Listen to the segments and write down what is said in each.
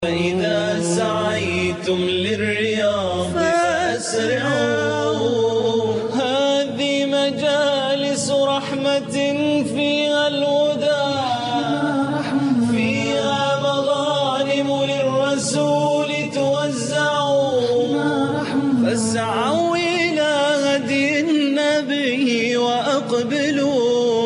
فإذا سعيتم للرياض فأسرعوا هذه مجالس رحمة فيها الهدى فيها مغانم للرسول توزعوا فاسعوا إلى هدي النبي وأقبلوا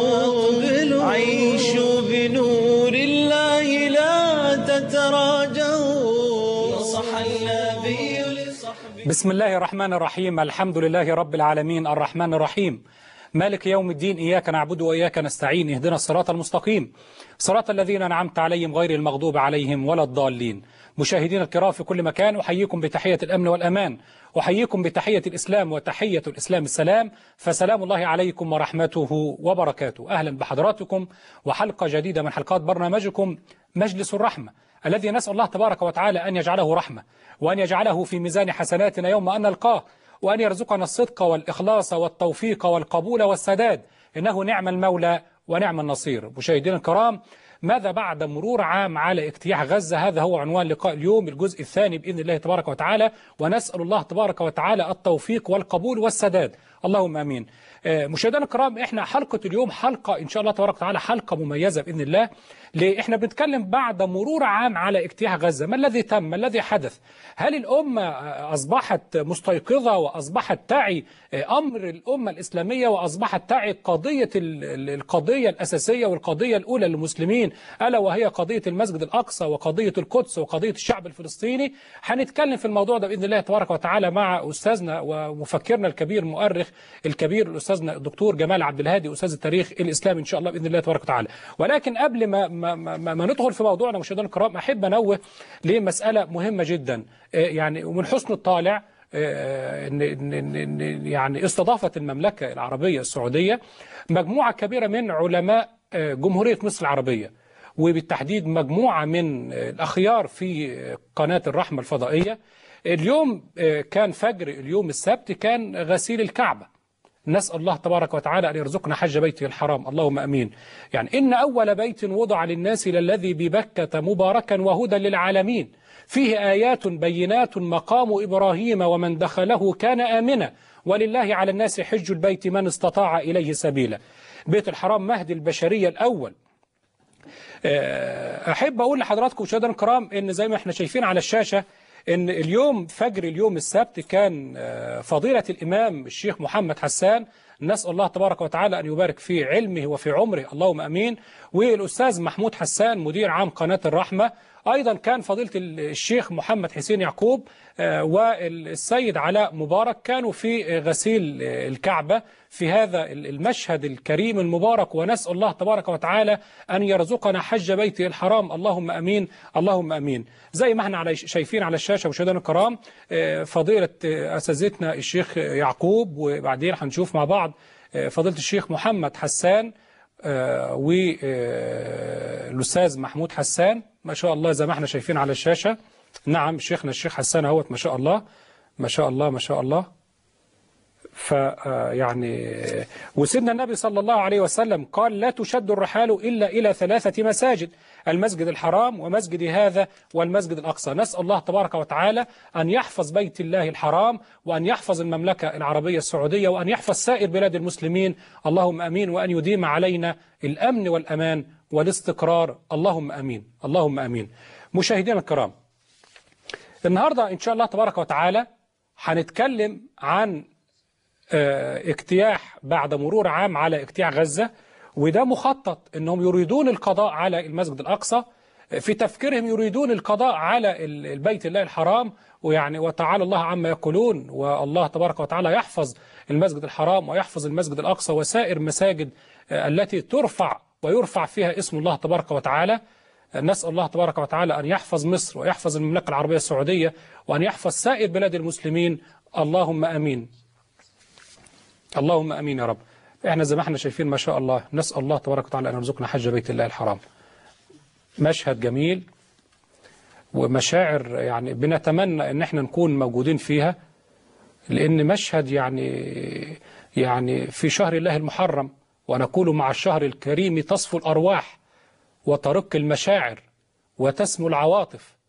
عيشوا بنور الله لا تتراجعوا نصح النبي لصحبه بسم الله الرحمن الرحيم الحمد لله رب العالمين الرحمن الرحيم مالك يوم الدين إياك نعبد وإياك نستعين اهدنا الصراط المستقيم صراط الذين أنعمت عليهم غير المغضوب عليهم ولا الضالين مشاهدين الكرام في كل مكان أحييكم بتحية الأمن والأمان أحييكم بتحية الإسلام وتحية الإسلام السلام فسلام الله عليكم ورحمته وبركاته أهلا بحضراتكم وحلقة جديدة من حلقات برنامجكم مجلس الرحمة الذي نسأل الله تبارك وتعالى أن يجعله رحمة وأن يجعله في ميزان حسناتنا يوم أن نلقاه وأن يرزقنا الصدق والإخلاص والتوفيق والقبول والسداد إنه نعم المولى ونعم النصير مشاهدينا الكرام ماذا بعد مرور عام على اجتياح غزة هذا هو عنوان لقاء اليوم الجزء الثاني بإذن الله تبارك وتعالى ونسأل الله تبارك وتعالى التوفيق والقبول والسداد اللهم أمين مشاهدينا الكرام احنا حلقة اليوم حلقة ان شاء الله تبارك وتعالى حلقة مميزة بإذن الله ليه احنا بنتكلم بعد مرور عام على اجتياح غزة ما الذي تم ما الذي حدث هل الأمة أصبحت مستيقظة وأصبحت تعي أمر الأمة الإسلامية وأصبحت تعي قضية القضية الأساسية والقضية الأولى للمسلمين ألا وهي قضية المسجد الأقصى وقضية القدس وقضية الشعب الفلسطيني هنتكلم في الموضوع ده بإذن الله تبارك وتعالى مع أستاذنا ومفكرنا الكبير مؤرخ الكبير الأستاذنا الدكتور جمال عبد الهادي أستاذ التاريخ الإسلامي إن شاء الله بإذن الله تبارك وتعالى ولكن قبل ما ما, ما, ما ندخل في موضوعنا مشاهدينا الكرام أحب أنوه لمسألة مهمة جدا يعني ومن حسن الطالع يعني استضافت المملكة العربية السعودية مجموعة كبيرة من علماء جمهورية مصر العربية وبالتحديد مجموعة من الأخيار في قناة الرحمة الفضائية اليوم كان فجر اليوم السبت كان غسيل الكعبة نسأل الله تبارك وتعالى أن يرزقنا حج بيته الحرام اللهم أمين يعني إن أول بيت وضع للناس للذي ببكة مباركا وهدى للعالمين فيه آيات بينات مقام إبراهيم ومن دخله كان آمنا ولله على الناس حج البيت من استطاع إليه سبيلا بيت الحرام مهد البشرية الأول أحب أقول لحضراتكم مشاهدينا الكرام إن زي ما احنا شايفين على الشاشة إن اليوم فجر اليوم السبت كان فضيلة الإمام الشيخ محمد حسان نسأل الله تبارك وتعالى أن يبارك في علمه وفي عمره اللهم أمين والأستاذ محمود حسان مدير عام قناة الرحمة أيضا كان فضيلة الشيخ محمد حسين يعقوب والسيد علاء مبارك كانوا في غسيل الكعبة في هذا المشهد الكريم المبارك ونسأل الله تبارك وتعالى أن يرزقنا حج بيته الحرام اللهم أمين اللهم أمين زي ما احنا على شايفين على الشاشة مشاهدينا الكرام فضيلة أساتذتنا الشيخ يعقوب وبعدين هنشوف مع بعض فضيلة الشيخ محمد حسان والأستاذ محمود حسان ما شاء الله زي ما احنا شايفين على الشاشة نعم شيخنا الشيخ حسان اهوت ما شاء الله ما شاء الله ما شاء الله ف يعني وسيدنا النبي صلى الله عليه وسلم قال لا تشد الرحال إلا إلى ثلاثة مساجد المسجد الحرام ومسجد هذا والمسجد الأقصى نسأل الله تبارك وتعالى أن يحفظ بيت الله الحرام وأن يحفظ المملكة العربية السعودية وأن يحفظ سائر بلاد المسلمين اللهم أمين وأن يديم علينا الأمن والأمان والاستقرار اللهم أمين اللهم أمين مشاهدينا الكرام النهاردة إن شاء الله تبارك وتعالى هنتكلم عن اجتياح بعد مرور عام على اجتياح غزة وده مخطط انهم يريدون القضاء على المسجد الأقصى في تفكيرهم يريدون القضاء على البيت الله الحرام ويعني وتعالى الله عما يقولون والله تبارك وتعالى يحفظ المسجد الحرام ويحفظ المسجد الأقصى وسائر مساجد التي ترفع ويرفع فيها اسم الله تبارك وتعالى نسأل الله تبارك وتعالى أن يحفظ مصر ويحفظ المملكة العربية السعودية وأن يحفظ سائر بلاد المسلمين اللهم أمين اللهم أمين يا رب احنا زي ما احنا شايفين ما شاء الله نسأل الله تبارك وتعالى أن يرزقنا حج بيت الله الحرام مشهد جميل ومشاعر يعني بنتمنى ان احنا نكون موجودين فيها لان مشهد يعني يعني في شهر الله المحرم ونقول مع الشهر الكريم تصفو الأرواح وترق المشاعر وتسمو العواطف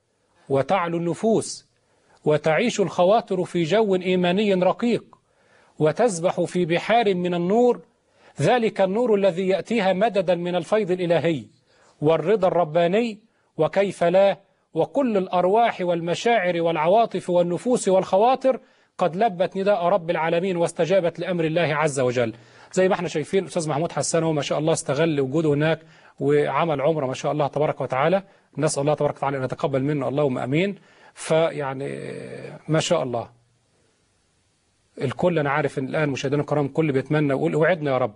وتعلو النفوس وتعيش الخواطر في جو إيماني رقيق وتسبح في بحار من النور ذلك النور الذي يأتيها مددا من الفيض الإلهي والرضا الرباني وكيف لا وكل الأرواح والمشاعر والعواطف والنفوس والخواطر قد لبت نداء رب العالمين واستجابت لأمر الله عز وجل زي ما احنا شايفين الأستاذ محمود حسان هو ما شاء الله استغل وجوده هناك وعمل عمره ما شاء الله تبارك وتعالى نسأل الله تبارك وتعالى أن يتقبل منه اللهم أمين فيعني ما شاء الله الكل أنا عارف إن الآن مشاهدينا الكرام كل بيتمنى ويقول اوعدنا يا رب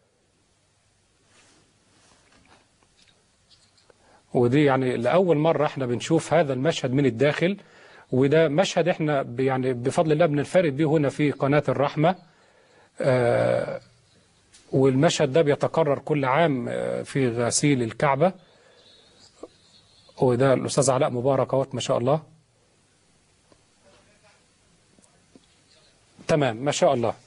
ودي يعني لأول مرة احنا بنشوف هذا المشهد من الداخل وده مشهد احنا ب- يعني بفضل الله بننفرد به هنا في قناة الرحمة آه والمشهد ده بيتكرر كل عام آه، في غسيل الكعبة وده الأستاذ علاء مبارك اهوت ما شاء الله تمام ما شاء الله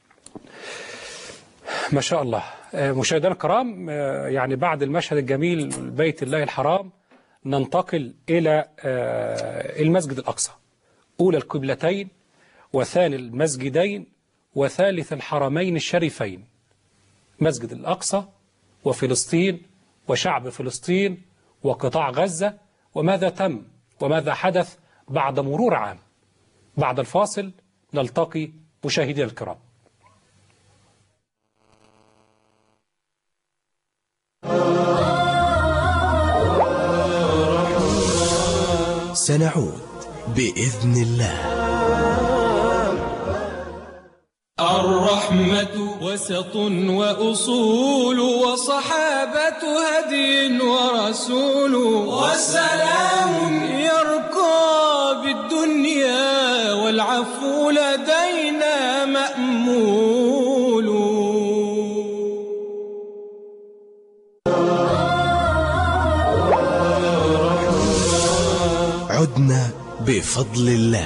ما شاء الله آه، مشاهدينا الكرام آه، يعني بعد المشهد الجميل بيت الله الحرام ننتقل إلى آه، المسجد الأقصى أولى القبلتين وثاني المسجدين وثالث الحرمين الشريفين مسجد الأقصى وفلسطين وشعب فلسطين وقطاع غزة وماذا تم وماذا حدث بعد مرور عام بعد الفاصل نلتقي مشاهدينا الكرام سنعود بإذن الله الرحمة وسط وأصول وصحابة هدي ورسول وسلام يرقى بالدنيا والعفو لدينا مأمول عدنا بفضل الله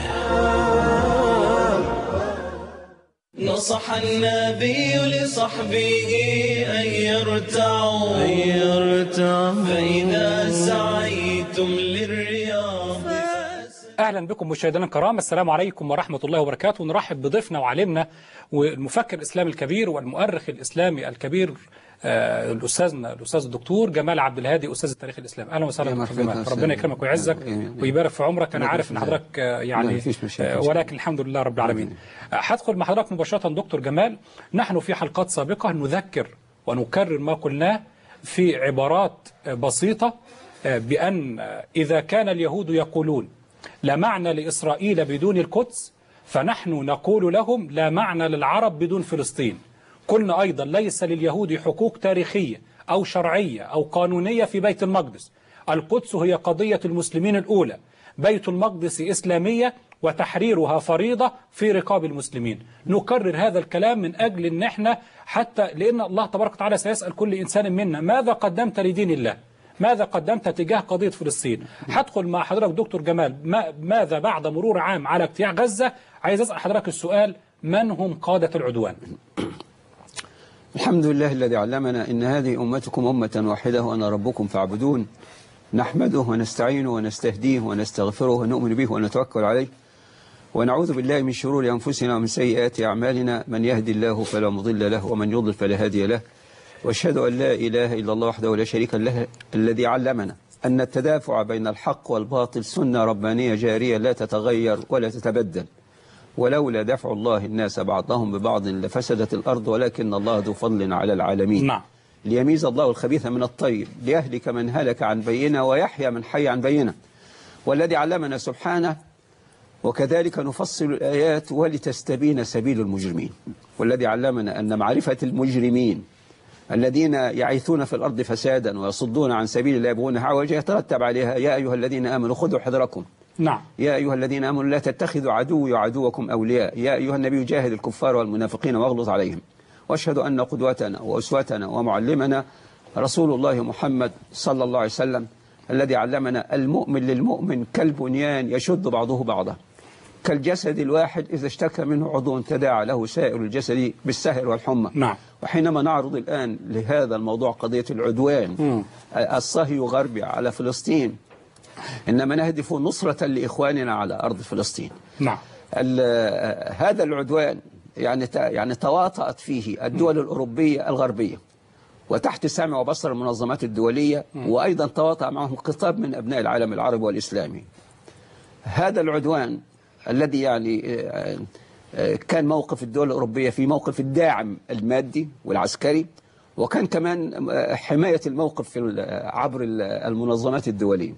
نصح النبي لصحبه أن يرتعوا أن يرتعوا فإذا سعيتم للرياض اهلا بكم مشاهدينا الكرام السلام عليكم ورحمه الله وبركاته نرحب بضيفنا وعالمنا والمفكر الاسلامي الكبير والمؤرخ الاسلامي الكبير آه، الاستاذنا الاستاذ الدكتور جمال عبد الهادي استاذ التاريخ الاسلامي اهلا وسهلا يا دكتور مرحبا جمال أستاذ. ربنا يكرمك ويعزك آمين. ويبارك في عمرك انا الله عارف ان يجزاك. حضرتك آه، لا، يعني مفيش مشاكل. آه، ولكن الحمد لله رب العالمين آه، هدخل مع حضرتك مباشره دكتور جمال نحن في حلقات سابقه نذكر ونكرر ما قلناه في عبارات آه، بسيطه آه، بان آه، اذا كان اليهود يقولون لا معنى لإسرائيل بدون القدس فنحن نقول لهم لا معنى للعرب بدون فلسطين قلنا أيضا ليس لليهود حقوق تاريخية أو شرعية أو قانونية في بيت المقدس القدس هي قضية المسلمين الأولى بيت المقدس إسلامية وتحريرها فريضة في رقاب المسلمين نكرر هذا الكلام من أجل أن احنا حتى لأن الله تبارك وتعالى سيسأل كل إنسان منا ماذا قدمت لدين الله ماذا قدمت تجاه قضية فلسطين هدخل مع حضرتك دكتور جمال ما ماذا بعد مرور عام على اجتياح غزة عايز أسأل حضرتك السؤال من هم قادة العدوان الحمد لله الذي علمنا إن هذه أمتكم أمة واحدة وأنا ربكم فاعبدون نحمده ونستعينه ونستهديه ونستغفره ونؤمن به ونتوكل عليه ونعوذ بالله من شرور أنفسنا ومن سيئات أعمالنا من يهدي الله فلا مضل له ومن يضلل فلا هادي له واشهد أن لا إله إلا الله وحده لا شريك له الذي علمنا أن التدافع بين الحق والباطل سنة ربانية جارية لا تتغير ولا تتبدل ولولا دفع الله الناس بعضهم ببعض لفسدت الأرض ولكن الله ذو فضل على العالمين نعم ليميز الله الخبيث من الطيب ليهلك من هلك عن بينه ويحيى من حي عن بينه والذي علمنا سبحانه وكذلك نفصل الآيات ولتستبين سبيل المجرمين والذي علمنا أن معرفة المجرمين الذين يعيثون في الأرض فسادا ويصدون عن سبيل الله يبغونها عوجا يترتب عليها يا أيها الذين آمنوا خذوا حذركم نعم يا أيها الذين آمنوا لا تتخذوا عدوي وعدوكم أولياء يا أيها النبي جاهد الكفار والمنافقين واغلظ عليهم واشهد أن قدوتنا وأسوتنا ومعلمنا رسول الله محمد صلى الله عليه وسلم الذي علمنا المؤمن للمؤمن كالبنيان يشد بعضه بعضا كالجسد الواحد إذا اشتكى منه عضو تداعى له سائر الجسد بالسهر والحمى نعم وحينما نعرض الآن لهذا الموضوع قضية العدوان الصهي غربي على فلسطين إنما نهدف نصرة لإخواننا على أرض فلسطين نعم ال- هذا العدوان يعني ت- يعني تواطأت فيه الدول الأوروبية الغربية وتحت سمع وبصر المنظمات الدولية وأيضا تواطأ معهم قطاب من أبناء العالم العربي والإسلامي هذا العدوان الذي يعني آه، آه، كان موقف الدول الأوروبية في موقف الداعم المادي والعسكري وكان كمان آه، حماية الموقف في ال- عبر ال- المنظمات الدولية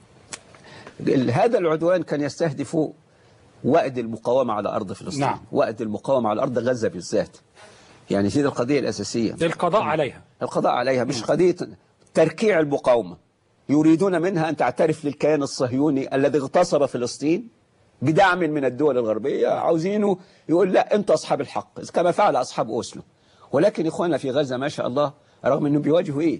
ال- هذا العدوان كان يستهدف وأد المقاومة على أرض فلسطين نعم. وأد المقاومة على أرض غزة بالذات يعني هذه القضية الأساسية للقضاء عليها القضاء عليها مش قضية تركيع المقاومة يريدون منها أن تعترف للكيان الصهيوني الذي اغتصب فلسطين بدعم من الدول الغربية عاوزينه يقول لا أنت أصحاب الحق كما فعل أصحاب أوسلو ولكن إخواننا في غزة ما شاء الله رغم أنهم بيواجهوا إيه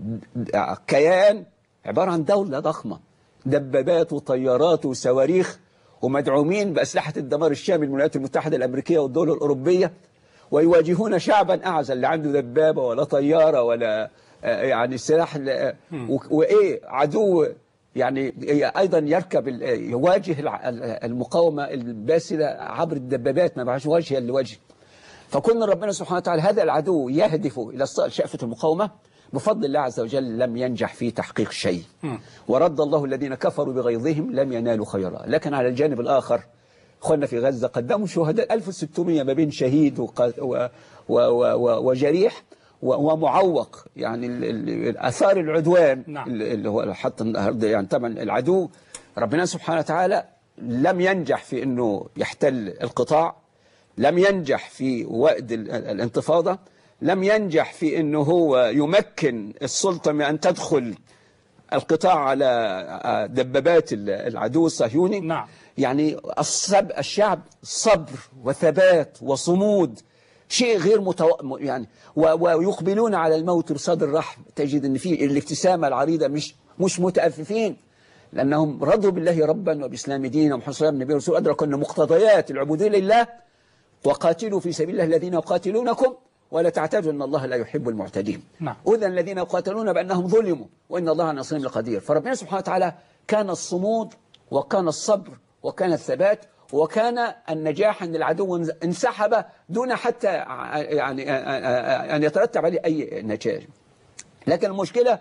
كيان عبارة عن دولة ضخمة دبابات وطيارات وصواريخ ومدعومين بأسلحة الدمار الشامل من الولايات المتحدة الأمريكية والدول الأوروبية ويواجهون شعبا أعزل لا عنده دبابة ولا طيارة ولا آه، يعني سلاح ل- و- وإيه عدو يعني أيضا يركب ال- يواجه الع- المقاومة الباسلة عبر الدبابات ما بعرفش وجها لوجه فكنا ربنا سبحانه وتعالى هذا العدو يهدف إلى استئصال شأفة المقاومة بفضل الله عز وجل لم ينجح في تحقيق شيء ورد الله الذين كفروا بغيظهم لم ينالوا خيرا لكن على الجانب الآخر اخواننا في غزة قدموا شهداء 1600 ما بين شهيد وق- و- و- و- و- وجريح و- ومعوق يعني ال- ال- اثار العدوان نعم. ال- اللي هو حتى النهارده يعني طبعا العدو ربنا سبحانه وتعالى لم ينجح في انه يحتل القطاع لم ينجح في وقت ال- الانتفاضة لم ينجح في أنه هو يمكن السلطة من أن تدخل القطاع على دبابات ال- العدو الصهيوني نعم. يعني الصب الشعب صبر وثبات وصمود شيء غير متو... م- يعني و... ويقبلون على الموت بصدر رحب تجد ان في الابتسامه العريضه مش مش متأففين لانهم رضوا بالله ربا وباسلام دينا ومحمد صلى الله عليه وسلم رسول ادركوا ان مقتضيات العبوديه لله وقاتلوا في سبيل الله الذين يقاتلونكم ولا تعتادوا ان الله لا يحب المعتدين نعم. اذا الذين يقاتلون بانهم ظلموا وان الله على نصرهم لقدير فربنا سبحانه وتعالى كان الصمود وكان الصبر وكان الثبات وكان النجاح ان العدو انسحب دون حتى ع- يعني ان يترتب عليه اي نتائج لكن المشكله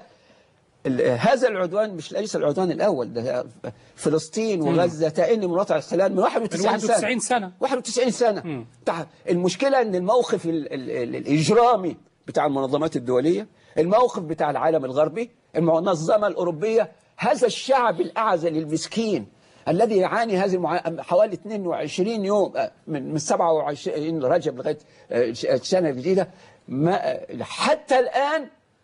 ال- هذا العدوان مش ليس العدوان الاول ده فلسطين وغزه تأني من وضع الاحتلال من 91 من 91 سنة. 91 سنة تع- المشكلة ان الموقف ال ال ال الإجرامي بتاع المنظمات الدولية الموقف بتاع العالم الغربي المنظمة الأوروبية هذا الشعب الأعزل المسكين الذي يعاني هذه المعا... حوالي 22 يوم آه، من من 27 رجب لغاية آه، السنة الجديدة ما حتى الآن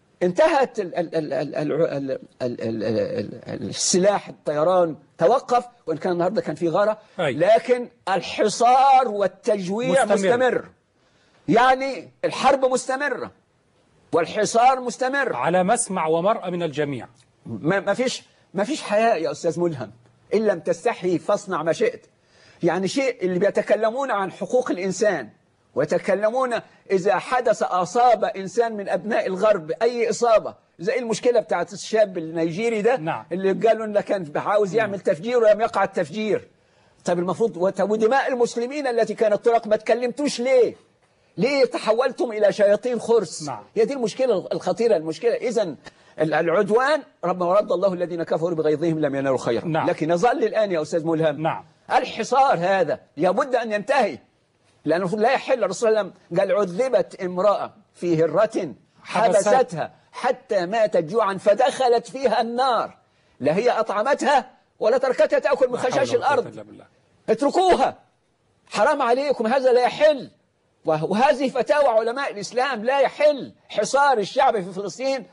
انتهت ال ال ال ال ال ال ال ال ال السلاح الطيران توقف وإن كان النهاردة كان في غارة أي. لكن الحصار والتجويع مستمر. مستمر, مستمر. يعني الحرب مستمرة والحصار مستمر على مسمع ومرأى من الجميع ما ما فيش ما فيش حياء يا أستاذ ملهم إن لم تستحي فاصنع ما شئت يعني شيء اللي بيتكلمون عن حقوق الإنسان ويتكلمون إذا حدث أصاب إنسان من أبناء الغرب أي إصابة زي المشكلة بتاعت الشاب النيجيري ده نعم. اللي قالوا إنه كان عاوز يعمل تفجير ولم يقع التفجير طيب المفروض وت- ودماء المسلمين التي كانت ترق ما تكلمتوش ليه ليه تحولتم إلى شياطين خرس نعم. هي دي المشكلة الخطيرة المشكلة إذا العدوان ربنا ورد الله الذين كفروا بغيظهم لم ينالوا خيرا نعم. لكن يظل الآن يا أستاذ ملهم نعم. الحصار هذا لابد أن ينتهي لأنه لا يحل الرسول صلى الله عليه وسلم قال عذبت امرأة في هرة حبستها. حبستها حتى ماتت جوعا فدخلت فيها النار لا هي أطعمتها ولا تركتها تأكل من خشاش حول ولا قوة الأرض إلا بالله. اتركوها حرام عليكم هذا لا يحل وه- وهذه فتاوى علماء الإسلام لا يحل حصار الشعب في فلسطين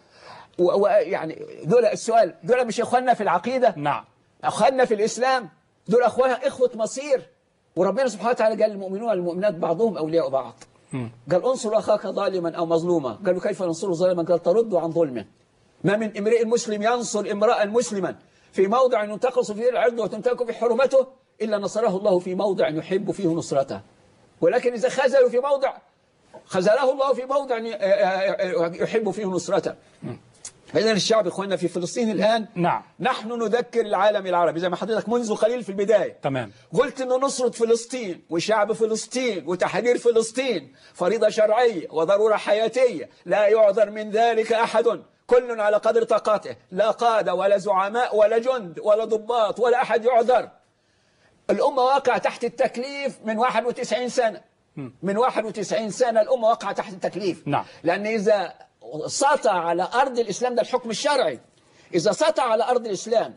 ويعني دول السؤال دول مش إخواننا في العقيدة نعم أخواننا في الإسلام دول أخوانا إخوة مصير وربنا سبحانه وتعالى قال المؤمنون والمؤمنات بعضهم أولياء بعض قال انصر أخاك ظالما أو مظلوما قالوا كيف ننصر ظالما قال ترد عن ظلمه ما من امرئ مسلم ينصر امرأ مسلما في موضع ينتقص فيه العرض وتنتهك في حرمته إلا نصره الله في موضع يحب فيه نصرته ولكن إذا خذلوا في موضع خذله الله في موضع يحب فيه نصرته فإذا الشعب إخواننا في فلسطين الآن نعم. نحن نذكر العالم العربي زي ما حضرتك منذ قليل في البداية تمام قلت أن نصرة فلسطين وشعب فلسطين وتحرير فلسطين فريضة شرعية وضرورة حياتية لا يعذر من ذلك أحد كل على قدر طاقته لا قادة ولا زعماء ولا جند ولا ضباط ولا أحد يعذر الأمة واقعة تحت التكليف من 91 سنة من 91 سنة الأمة واقعة تحت التكليف نعم. لأن إذا سطع على أرض الإسلام ده الحكم الشرعي إذا سطع على أرض الإسلام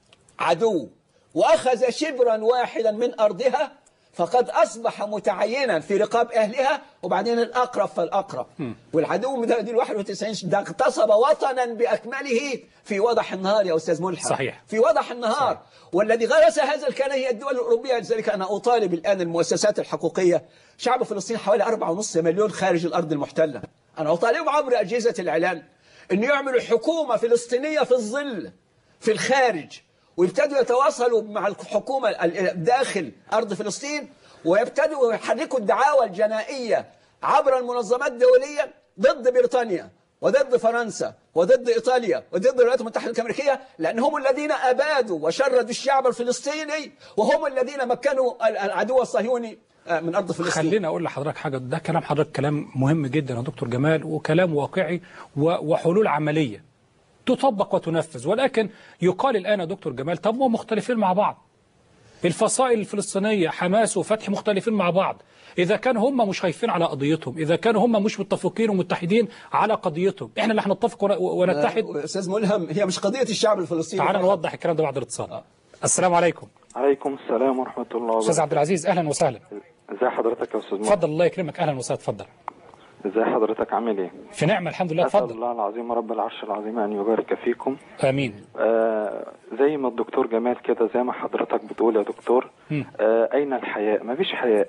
عدو وأخذ شبرا واحدا من أرضها فقد أصبح متعينا في رقاب أهلها وبعدين الأقرب فالأقرب والعدو ده دي ال 91 ده اغتصب وطنا بأكمله في وضح النهار يا أستاذ ملحم صحيح. في وضح النهار والذي غرس هذا الكلام هي الدول الأوروبية لذلك أنا أطالب الآن المؤسسات الحقوقية شعب فلسطين حوالي 4.5 مليون خارج الأرض المحتلة أنا أطالبهم عبر أجهزة الإعلام أن يعملوا حكومة فلسطينية في الظل في الخارج ويبتدوا يتواصلوا مع الحكومة ال- داخل أرض فلسطين ويبتدوا يحركوا الدعاوى الجنائية عبر المنظمات الدولية ضد بريطانيا وضد فرنسا وضد إيطاليا وضد الولايات المتحدة الأمريكية لأنهم الذين أبادوا وشردوا الشعب الفلسطيني وهم الذين مكنوا ال- العدو الصهيوني آه، من أرض فلسطين خليني اقول لحضرتك حاجه ده كلام حضرتك كلام مهم جدا يا دكتور جمال وكلام واقعي و- وحلول عمليه تطبق وتنفذ ولكن يقال الان يا دكتور جمال طب ما هم مختلفين مع بعض الفصائل الفلسطينيه حماس وفتح مختلفين مع بعض اذا كانوا هم مش خايفين على قضيتهم اذا كانوا هم مش متفقين ومتحدين على قضيتهم احنا اللي هنتفق ون- ونتحد آه، أستاذ ملهم هي مش قضية الشعب الفلسطيني تعال فقط. نوضح الكلام ده بعد الاتصال السلام عليكم عليكم السلام ورحمة الله استاذ وبركاته عبد العزيز اهلا وسهلا ازي حضرتك يا استاذ محمد اتفضل الله يكرمك اهلا وسهلا اتفضل ازي حضرتك عامل ايه في نعمه الحمد لله اسال اتفضل الله العظيم رب العرش العظيم ان يبارك فيكم امين آه زي ما الدكتور جمال كده زي ما حضرتك بتقول يا دكتور مم. آه اين الحياء مفيش حياء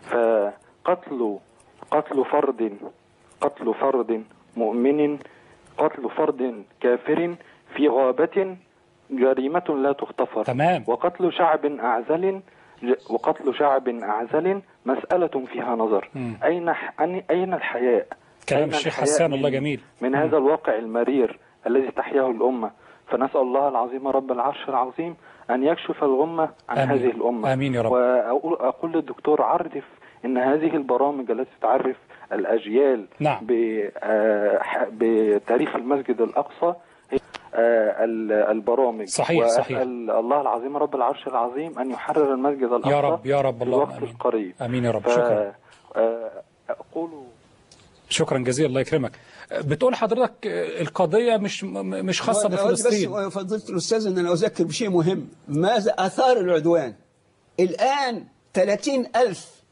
فقتل قتل فرد قتل فرد مؤمن قتل فرد كافر في غابة جريمة لا تغتفر تمام. وقتل شعب أعزل ج- وقتل شعب أعزل مسألة فيها نظر مم. أين ح- أين- أين الحياء كلام أين الشيخ الحياء حسان من- الله جميل من هذا الواقع المرير الذي تحياه الأمة فنسأل الله العظيم رب العرش العظيم أن يكشف الغمة عن آمين. هذه الأمة آمين يا رب. وأقول أقول للدكتور عرف أن هذه البرامج التي تعرف الأجيال نعم. ب- آه، ح- بتاريخ المسجد الأقصى هي آه، ال- البرامج صحيح، صحيح. وأسأل الله العظيم رب العرش العظيم أن يحرر المسجد الأقصى رب، يا رب، في اللهم الوقت آمين. القريب آمين يا رب، ف- شكرا. آه، أقول شكرا جزيلا الله يكرمك بتقول حضرتك القضية مش م- مش خاصة أود بفلسطين بس فضيلة الأستاذ أن أنا أذكر بشيء مهم ماذا أثار العدوان الآن 30 ألف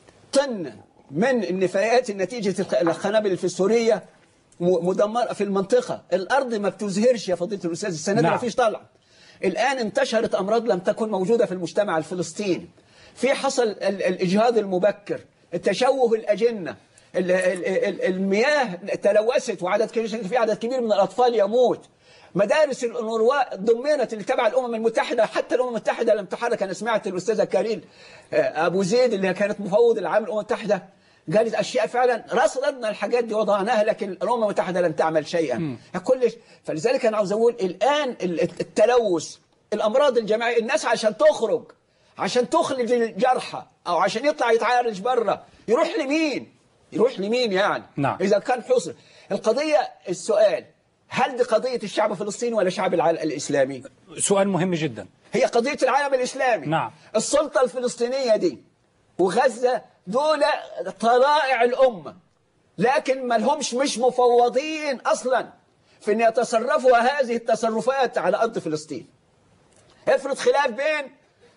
طن من النفايات نتيجة الخ- القنابل في سوريا م- مدمرة في المنطقة الأرض ما بتزهرش يا فضيلة الأستاذ السنة دي نعم. ما فيش طلع الآن انتشرت أمراض لم تكن موجودة في المجتمع الفلسطيني في حصل ال- الإجهاض المبكر التشوه الأجنة ال- ال- ال- المياه تلوثت وعدد كبير في عدد كبير من الأطفال يموت مدارس الأنورواء ضمنت اللي تبع الأمم المتحدة حتى الأمم المتحدة لم تحرك أنا سمعت الأستاذة كاريل آه، أبو زيد اللي كانت مفوض العام الأمم المتحدة قالت أشياء فعلا رصدنا الحاجات دي وضعناها لكن الأمم المتحدة لم تعمل شيئا كل فلذلك أنا عاوز أقول الآن ال- التلوث الأمراض الجماعية الناس عشان تخرج عشان تخرج الجرحى أو عشان يطلع يتعالج بره يروح لمين يروح لمين يعني نعم. إذا كان حصر القضية السؤال هل دي قضية الشعب الفلسطيني ولا شعب العالم الإسلامي سؤال مهم جدا هي قضية العالم الإسلامي نعم. السلطة الفلسطينية دي وغزة دول طلائع الأمة لكن ما لهمش مش مفوضين أصلا في أن يتصرفوا هذه التصرفات على أرض فلسطين افرض خلاف بين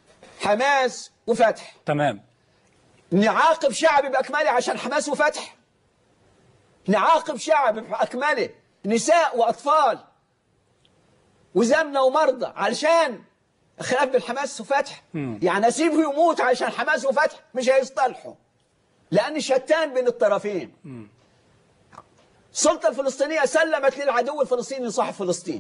حماس وفتح تمام نعاقب شعب بأكمله عشان حماس وفتح نعاقب شعب بأكمله نساء وأطفال وزمنة ومرضى علشان خلاف بين حماس وفتح يعني أسيبه يموت عشان حماس وفتح مش هيصطلحوا لأن شتان بين الطرفين السلطة الفلسطينية سلمت للعدو الفلسطيني صاحب فلسطين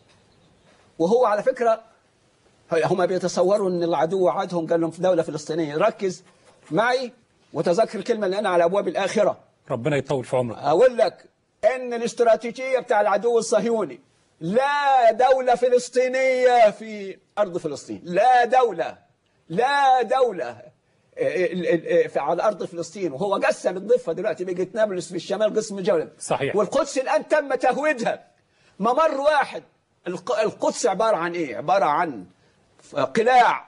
وهو على فكرة هم بيتصوروا ان العدو وعدهم قال لهم في دولة فلسطينية ركز معي وتذكر الكلمة اللي أنا على أبواب الآخرة ربنا يطول في عمرك أقول لك ان الاستراتيجيه بتاع العدو الصهيوني لا دوله فلسطينيه في ارض فلسطين لا دوله لا دوله ال- ال- ال- في- على ارض فلسطين وهو قسم الضفه دلوقتي بقت نابلس في الشمال قسم جولة صحيح. والقدس الان تم تهويدها ممر واحد الق- القدس عباره عن ايه؟ عباره عن قلاع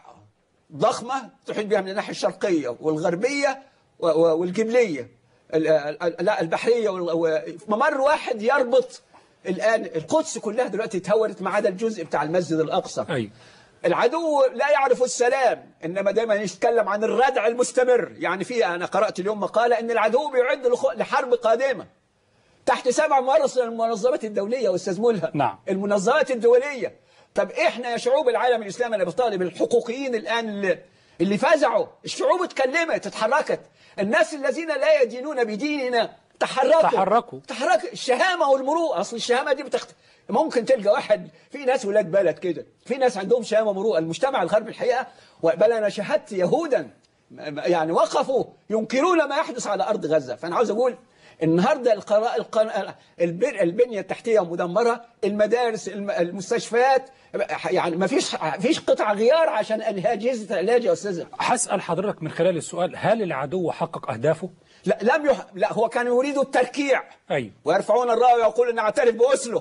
ضخمة تحيط بها من الناحية الشرقية والغربية و- و- والقبلية ال- ال- لا البحرية وال- و- ممر واحد يربط الآن القدس كلها دلوقتي اتهورت ما عدا الجزء بتاع المسجد الأقصى أيوة. العدو لا يعرف السلام إنما دايما يتكلم عن الردع المستمر يعني في أنا قرأت اليوم مقالة إن العدو بيعد لخ- لحرب قادمة تحت سبع مرس المنظمات الدولية واستاذ ملهم نعم. المنظمات الدولية طب احنا يا شعوب العالم الاسلامي انا بطالب الحقوقيين الان اللي, اللي فزعوا الشعوب اتكلمت اتحركت الناس الذين لا يدينون بديننا تحركوا تحركوا. تحرك الشهامة والمروءة اصل الشهامة دي بتخت... ممكن تلقى واحد في ناس ولاد بلد كده في ناس عندهم شهامة ومروءة المجتمع الغربي الحقيقة بل انا شاهدت يهودا يعني وقفوا ينكرون ما يحدث على ارض غزة فانا عاوز اقول النهارده القراء القن... البن... البنيه التحتيه مدمره المدارس الم... المستشفيات يعني ما فيش فيش قطع غيار عشان اجهزه العلاج يا استاذ هسأل حضرتك من خلال السؤال هل العدو حقق أهدافه؟ لا لم يح... لا هو كان يريد التركيع أيوة. ويرفعون الرايه ويقولون نعترف بأسلو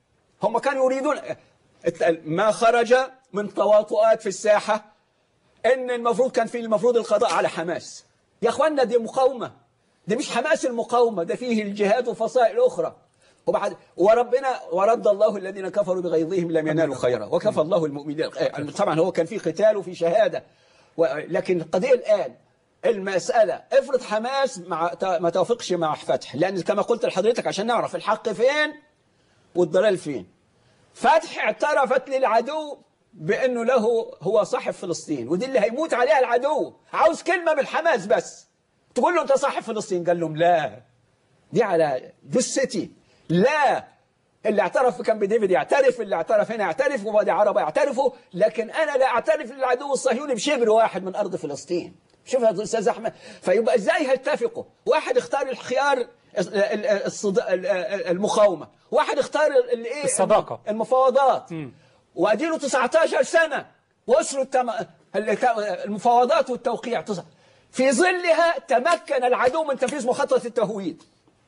هم كانوا يريدون الت- ما خرج من تواطؤات في الساحة ان المفروض كان في المفروض القضاء على حماس يا اخوانا دي مقاومة دي مش حماس المقاومة ده فيه الجهاد وفصائل أخرى وبعد وربنا ورد الله الذين كفروا بغيظهم لم ينالوا خيرا وكفى الله المؤمنين طبعا هو كان في قتال وفي شهادة و- لكن القضية الآن المسألة افرض حماس مع ما توافقش مع فتح لأن كما قلت لحضرتك عشان نعرف الحق فين والضلال فين فتح اعترفت للعدو بأنه له هو صاحب فلسطين ودي اللي هيموت عليها العدو عاوز كلمة من حماس بس تقول له أنت صاحب فلسطين قال لهم لا دي على جثتي لا اللي اعترف في كامب ديفيد يعترف اللي اعترف هنا يعترف ووادي عربة يعترفوا لكن أنا لا أعترف للعدو الصهيوني بشبر واحد من أرض فلسطين شوف يا أستاذ أحمد فيبقى إزاي هيتفقوا واحد اختار الخيار ال- ال- الصد- ال- المقاومة واحد اختار الايه الصداقة. المفاوضات واديله 19 سنة وصلوا التم... المفاوضات والتوقيع تص- في ظلها تمكن العدو من تنفيذ مخطط التهويد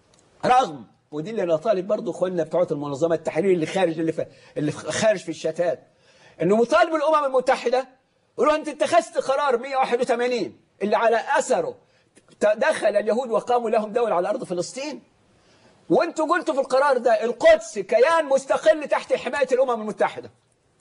رغم ودي اللي انا طالب برضه اخواننا بتوع المنظمه التحرير اللي خارج اللي في اللي في- خارج في الشتات انه مطالب الامم المتحده يقولوا انت اتخذت قرار 181 اللي على اثره دخل اليهود وقاموا لهم دوله على ارض فلسطين وانتوا قلتوا في القرار ده القدس كيان مستقل تحت حمايه الامم المتحده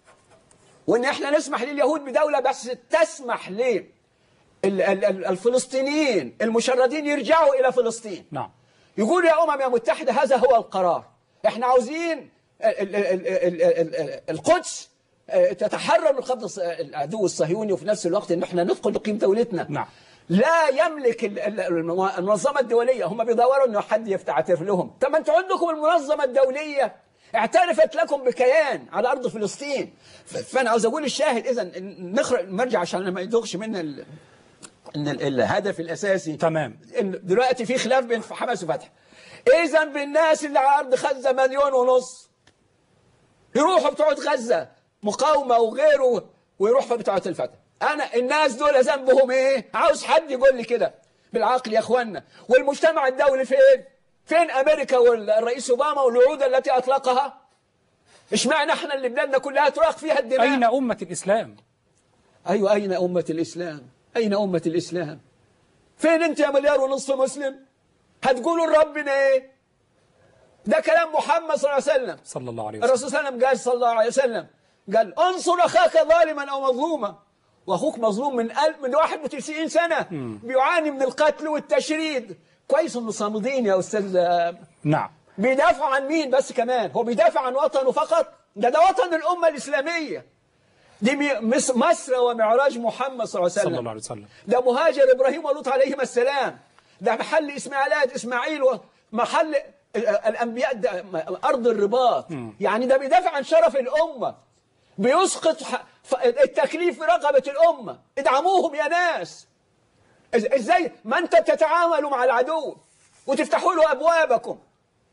وان احنا نسمح لليهود بدوله بس تسمح ليه ال- ال- ال- الفلسطينيين المشردين يرجعوا الى فلسطين نعم يقول يا أمم يا متحدة هذا هو القرار احنا عاوزين ال- ال- ال- ال- ال- ال- القدس آه، تتحرر من قبض الص- العدو الصهيوني وفي نفس الوقت ان احنا ندخل نقيم دولتنا نعم. لا يملك ال- ال- المو- المنظمة الدولية هم بيدوروا انه حد يعترف لهم طب ما انتوا عندكم المنظمة الدولية اعترفت لكم بكيان على ارض فلسطين ف- فانا عاوز اقول الشاهد اذا نخرج نرجع عشان ما يدوخش منا ال- ان ال- الهدف الاساسي تمام. إن دلوقتي في خلاف بين حماس وفتح اذا بالناس اللي على ارض غزه مليون ونص يروحوا بتوع غزه مقاومه وغيره ويروحوا بتوع الفتح انا الناس دول ذنبهم ايه عاوز حد يقول لي كده بالعقل يا اخوانا والمجتمع الدولي فين فين امريكا والرئيس اوباما والوعود التي اطلقها اشمعنى احنا اللي بلادنا كلها تراق فيها الدماء أين أمة الإسلام؟ أيوة أين أمة الإسلام أين أمة الإسلام فين أنت يا مليار ونصف مسلم هتقولوا لربنا إيه ده كلام محمد صلى الله عليه وسلم صلى الله عليه وسلم الرسول صلى الله عليه وسلم قال صلى الله عليه وسلم قال انصر أخاك ظالما أو مظلوما وأخوك مظلوم من ألف من 91 سنة بيعاني من القتل والتشريد كويس إنه صامدين يا أستاذ نعم بيدافع عن مين بس كمان هو بيدافع عن وطنه فقط ده ده وطن الأمة الإسلامية دي مي- مس- مسرى ومعراج محمد صلى الله عليه وسلم صلى الله عليه وسلم ده مهاجر إبراهيم ولوط عليهما السلام ده محل إسماعيلات إسماعيل ومحل ال- الأنبياء ده م- أرض الرباط يعني ده بيدافع عن شرف الأمة بيسقط ح- ف- التكليف في رقبة الأمة ادعموهم يا ناس إز- ازاي ما انت بتتعاملوا مع العدو وتفتحوا له ابوابكم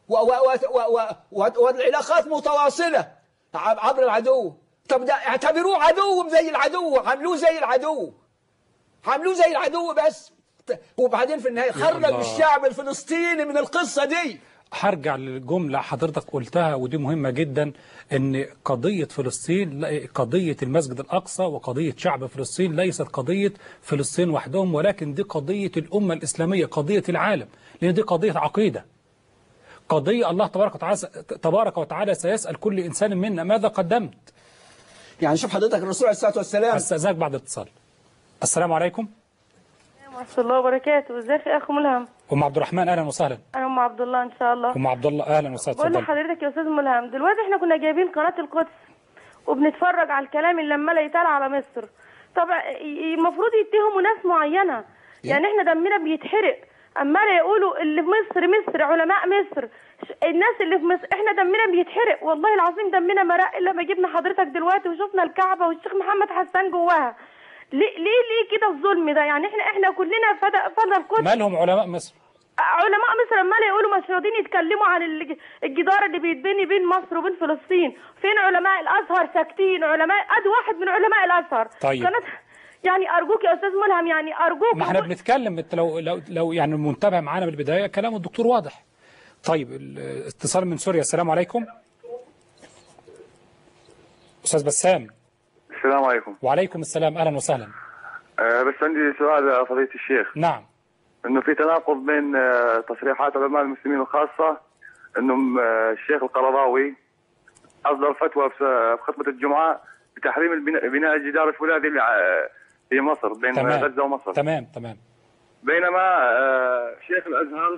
و و و و و والعلاقات متواصلة عب- عبر العدو طب ده اعتبروه عدو زي العدو عاملوه زي العدو عاملوه زي العدو بس ت- وبعدين في النهاية خرج الله. الشعب الفلسطيني من القصة دي هرجع للجملة حضرتك قلتها ودي مهمة جدا ان قضية فلسطين لا- قضية المسجد الأقصى وقضية شعب فلسطين ليست قضية فلسطين وحدهم ولكن دي قضية الأمة الإسلامية قضية العالم لأن دي قضية عقيدة قضية الله تبارك وتعالى تبارك وتعالى سيسأل كل إنسان منا ماذا قدمت يعني شوف حضرتك الرسول عليه الصلاة والسلام استأذنك بعد اتصال السلام عليكم ورحمة الله وبركاته ازيك يا اخو ملهم أم عبد الرحمن أهلا وسهلا انا ام عبد الله ان شاء الله أم عبد الله أهلا وسهلا بقول اتفضلي. لحضرتك يا استاذ ملهم دلوقتي احنا كنا جايبين قناة القدس وبنتفرج على الكلام اللي لما يتقال على مصر طبعا ي- المفروض يتهموا ناس معينة يعني احنا دمنا بيتحرق اما يقولوا اللي في مصر مصر علماء مصر ش- الناس اللي في مصر احنا دمنا بيتحرق والله العظيم دمنا مرق الا ما جبنا حضرتك دلوقتي وشفنا الكعبة والشيخ محمد حسان جواها ليه ليه ليه كده الظلم ده يعني احنا احنا كلنا فدا فدا القدس مالهم علماء مصر علماء مصر عمال يقولوا مش راضيين يتكلموا عن الج- الجدار اللي بيتبني بين مصر وبين فلسطين فين علماء الازهر ساكتين علماء ادي واحد من علماء الازهر طيب. كانت يعني ارجوك يا استاذ ملهم يعني ارجوك ما احنا والله- بنتكلم انت لو لو لو يعني منتبه معانا من البدايه كلام الدكتور واضح. طيب الاتصال من سوريا السلام عليكم. استاذ بسام السلام عليكم وعليكم السلام اهلا وسهلا. أه بس عندي سؤال يا فضيلة الشيخ نعم انه في تناقض بين أه تصريحات علماء المسلمين الخاصة انه أه الشيخ القرضاوي اصدر فتوى في في خطبة الجمعة بتحريم البناء بناء الجدار الفولاذي اللي ع- في مصر بين تمام غزة ومصر تمام تمام بينما أه شيخ الازهر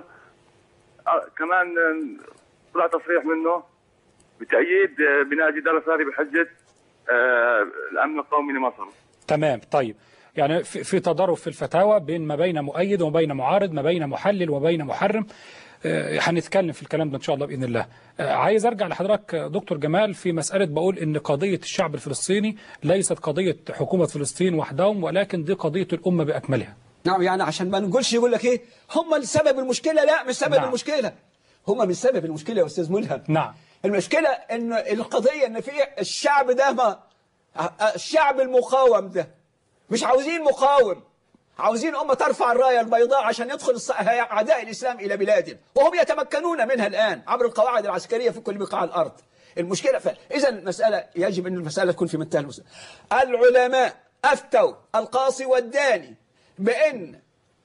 أه كمان آه، طلع تصريح منه بتأييد آه، بناء الجدار الفولاذي بحجة أه الامن القومي لمصر تمام طيب يعني في, في تضارب في الفتاوى بين ما بين مؤيد وما بين معارض ما بين محلل وما بين محرم آه، هنتكلم في الكلام ده ان شاء الله باذن الله آه، عايز ارجع لحضرتك آه، دكتور جمال في مساله بقول ان قضيه الشعب الفلسطيني ليست قضيه حكومه فلسطين وحدهم ولكن دي قضيه الامه باكملها نعم يعني عشان ما نقولش يقول لك ايه هم السبب المشكلة لا مش سبب نعم. المشكلة هم مش سبب المشكلة يا أستاذ ملهم نعم المشكلة ان القضية ان في الشعب ده ما الشعب المقاوم ده مش عاوزين مقاوم عاوزين أمة ترفع الراية البيضاء عشان يدخل الص- أعداء الإسلام إلى بلادنا وهم يتمكنون منها الآن عبر القواعد العسكرية في كل بقاع الأرض المشكلة ف... إذا المسألة يجب أن المسألة تكون في منتهى المسألة العلماء أفتوا القاصي والداني بأن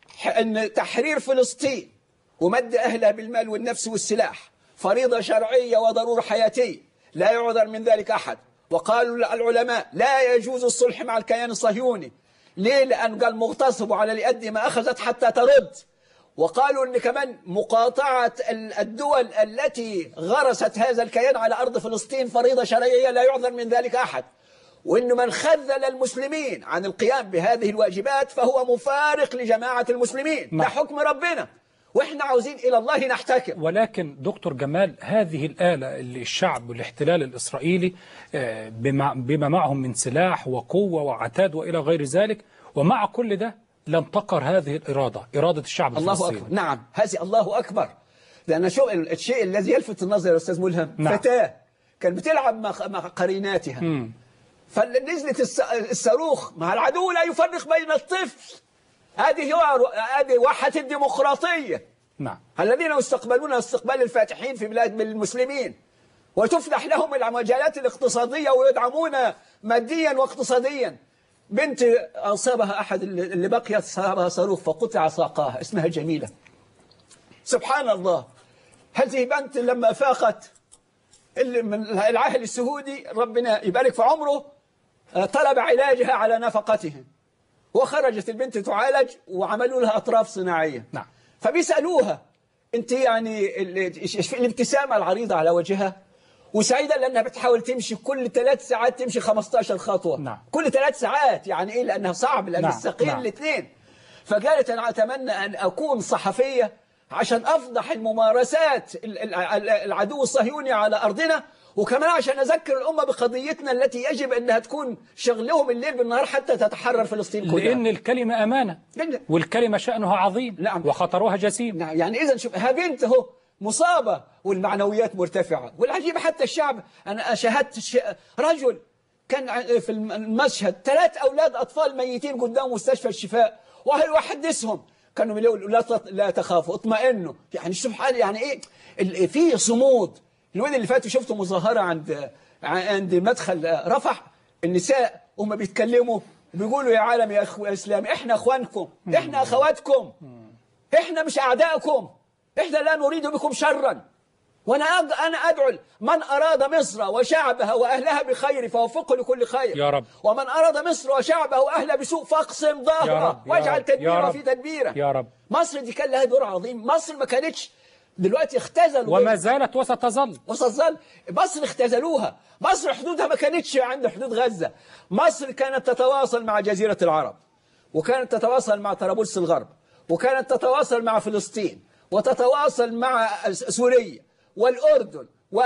أن تحرير فلسطين ومد أهلها بالمال والنفس والسلاح فريضة شرعية وضرورة حياتية لا يعذر من ذلك أحد وقالوا العلماء لا يجوز الصلح مع الكيان الصهيوني ليه؟ لأن قال مغتصب على لأدي ما أخذت حتى ترد وقالوا أن كمان مقاطعة ال- الدول التي غرست هذا الكيان على أرض فلسطين فريضة شرعية لا يعذر من ذلك أحد وأن من خذل المسلمين عن القيام بهذه الواجبات فهو مفارق لجماعة المسلمين ده نعم. حكم ربنا وإحنا عاوزين إلى الله نحتكم ولكن دكتور جمال هذه الآلة اللي الشعب والاحتلال الإسرائيلي آه، بما بما معهم من سلاح وقوة وعتاد وإلى غير ذلك ومع كل ده لم تقر هذه الإرادة إرادة الشعب الله الفلسطيني أكبر نعم هذه الله أكبر لأن شو الشيء الذي يلفت النظر يا أستاذ ملهم نعم. فتاة كانت بتلعب مع مع قريناتها مم. فنزلت الس- الصاروخ مع العدو لا يفرق بين الطفل هذه هو هذه واحة الديمقراطية نعم الذين يستقبلون استقبال الفاتحين في بلاد المسلمين وتفتح لهم المجالات الاقتصادية ويدعمون ماديا واقتصاديا بنت أصابها أحد اللي اللي بقيت أصابها صاروخ فقطع ساقاها اسمها جميلة سبحان الله هذه بنت لما فاقت اللي من العاهل السعودي ربنا يبارك في عمره آه، طلب علاجها على نفقته وخرجت البنت تعالج وعملوا لها أطراف صناعية نعم. فبيسألوها أنت يعني ال- ال- الابتسامة العريضة على وجهها وسعيدة لأنها بتحاول تمشي كل ثلاث ساعات تمشي 15 خطوة نعم. كل ثلاث ساعات يعني إيه لأنها صعب لأن نعم، الثقيل نعم. الاثنين فقالت أنا أتمنى أن أكون صحفية عشان أفضح الممارسات ال- ال- ال- العدو الصهيوني على أرضنا وكمان عشان أذكر الأمة بقضيتنا التي يجب أنها تكون شغلهم الليل بالنهار حتى تتحرر فلسطين كلها لأن الكلمة أمانة لأن- والكلمة شأنها عظيم نعم. وخطرها جسيم نعم يعني إذا شوف ها بنت أهو مصابة والمعنويات مرتفعة والعجيب حتى الشعب أنا شاهدت ش- رجل كان ع- في الم- المشهد ثلاث أولاد أطفال ميتين قدام مستشفى الشفاء وهو يحدثهم كانوا بيقولوا لا تط- لا تخافوا اطمئنوا يعني سبحان يعني ايه ال- في صمود الوين اللي فات شفته مظاهرة عند عند مدخل رفح النساء هم بيتكلموا بيقولوا يا عالم يا اخو يا اسلام احنا اخوانكم احنا اخواتكم احنا مش اعدائكم احنا لا نريد بكم شرا وانا أد- انا ادعو من اراد مصر وشعبها واهلها بخير فوفقه لكل خير يا رب. ومن اراد مصر وشعبها واهلها بسوء فاقسم يا ظهره رب، يا واجعل رب، يا تدبيره رب، في تدبيره يا رب. مصر دي كان لها دور عظيم مصر ما كانتش دلوقتي اختزلوا وما زالت وستظل وستظل مصر اختزلوها مصر حدودها ما كانتش عند حدود غزة مصر كانت تتواصل مع جزيرة العرب وكانت تتواصل مع طرابلس الغرب وكانت تتواصل مع فلسطين وتتواصل مع سوريا والأردن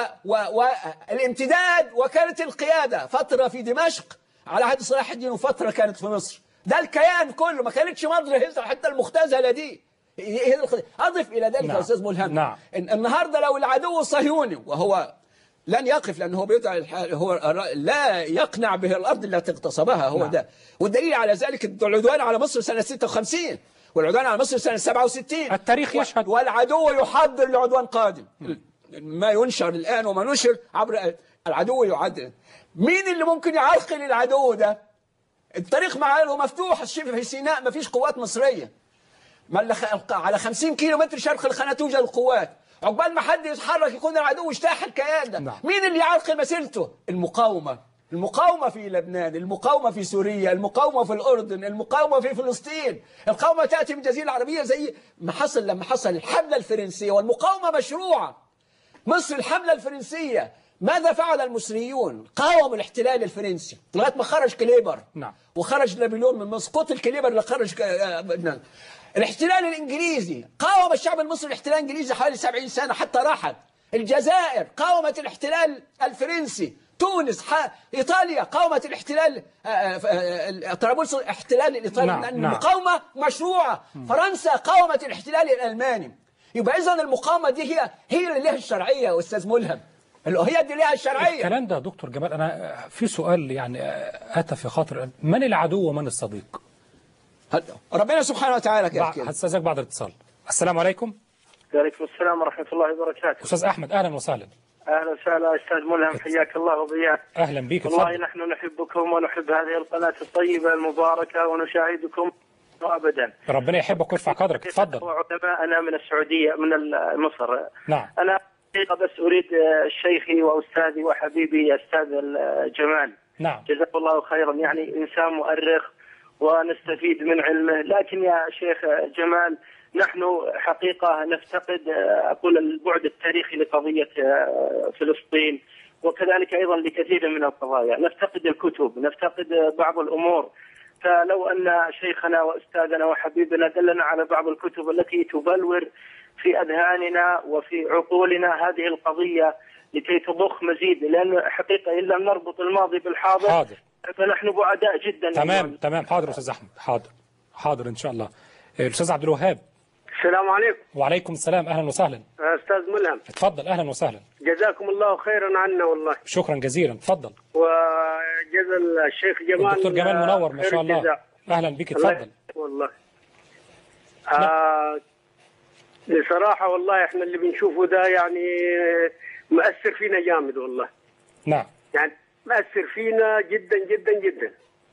والامتداد وكانت القيادة فترة في دمشق على عهد صلاح الدين وفترة كانت في مصر ده الكيان كله ما كانتش مصر هزة حتى المختزلة دي هي الخ- أضف إلى ذلك نعم. يا أستاذ ملهم نعم. إن النهارده لو العدو الصهيوني وهو لن يقف لأنه هو بيدعي الح- هو لا يقنع به الأرض التي اغتصبها هو نعم. ده والدليل على ذلك العدوان على مصر سنة 56 والعدوان على مصر سنة 67 التاريخ و- يشهد. والعدو يحضر لعدوان قادم ما ينشر الآن وما نشر عبر العدو يعد مين اللي ممكن يعرقل العدو ده الطريق معاه مفتوح الشبه في سيناء ما فيش قوات مصرية ما اللي خ- على 50 كيلو متر شرق القناة توجد القوات عقبال ما حد يتحرك يكون العدو اجتاح الكيان ده نعم. مين اللي يعرقل مسيرته المقاومة المقاومة في لبنان المقاومة في سوريا المقاومة في الأردن المقاومة في فلسطين القاومة تأتي من الجزيرة العربية زي ما حصل لما حصل الحملة الفرنسية والمقاومة مشروعة مصر الحملة الفرنسية ماذا فعل المصريون قاوموا الاحتلال الفرنسي لغاية ما خرج كليبر نعم. وخرج نابليون من مصر قتل كليبر اللي خرج ك- آه، آه، الاحتلال الانجليزي قاوم الشعب المصري الاحتلال الانجليزي حوالي 70 سنة حتى راحت الجزائر قاومت الاحتلال الفرنسي تونس ح... ايطاليا قاومت الاحتلال آه، آه، آه، طرابلس الاحتلال الايطالي نعم، لأن نعم. المقاومه مشروعه فرنسا قاومت الاحتلال الالماني يبقى اذا المقاومه دي هي هي اللي لها الشرعيه يا استاذ ملهم اللي هي دي لها الشرعيه الكلام ده يا دكتور جمال أنا في سؤال يعني أتى في خاطر من العدو ومن الصديق ربنا سبحانه وتعالى كده بع- هستاذنك بعد الاتصال السلام عليكم وعليكم السلام ورحمة الله وبركاته أستاذ أحمد أهلا وسهلا أهلا وسهلا أستاذ ملهم حياك الله وبياك أهلا بيك والله اتفضل نحن نحبكم ونحب هذه القناة الطيبة المباركة ونشاهدكم أبدا ربنا يحبك ويرفع قدرك اتفضل وعلماءنا من السعودية من ال- مصر نعم أنا حقيقة بس أريد آه، شيخي وأستاذي وحبيبي أستاذ ال- جمال نعم جزاه الله خيرا يعني إنسان مؤرخ ونستفيد من علمه لكن يا شيخ جمال نحن حقيقة نفتقد آه، أقول البعد التاريخي لقضية آه، فلسطين وكذلك أيضا لكثير من القضايا نفتقد الكتب نفتقد آه، بعض الأمور فلو أن شيخنا وأستاذنا وحبيبنا دلنا على بعض الكتب التي تبلور في أذهاننا وفي عقولنا هذه القضية لكي تضخ مزيد لأن حقيقة إن لم نربط الماضي بالحاضر حاضر فنحن بعداء جدا تمام تمام حاضر أستاذ أحمد حاضر حاضر إن شاء الله الأستاذ عبد الوهاب السلام عليكم وعليكم السلام أهلا وسهلا أستاذ ملهم اتفضل أهلا وسهلا جزاكم الله خيرا عنا والله شكرا جزيلا اتفضل وجزا الشيخ جمال الدكتور جمال منور ما خير شاء الله الجزاء. أهلا بك الله اتفضل يحفظك والله آه بصراحة والله احنا اللي بنشوفه ده يعني مؤثر فينا جامد والله نعم يعني مؤثر فينا جدا جدا جدا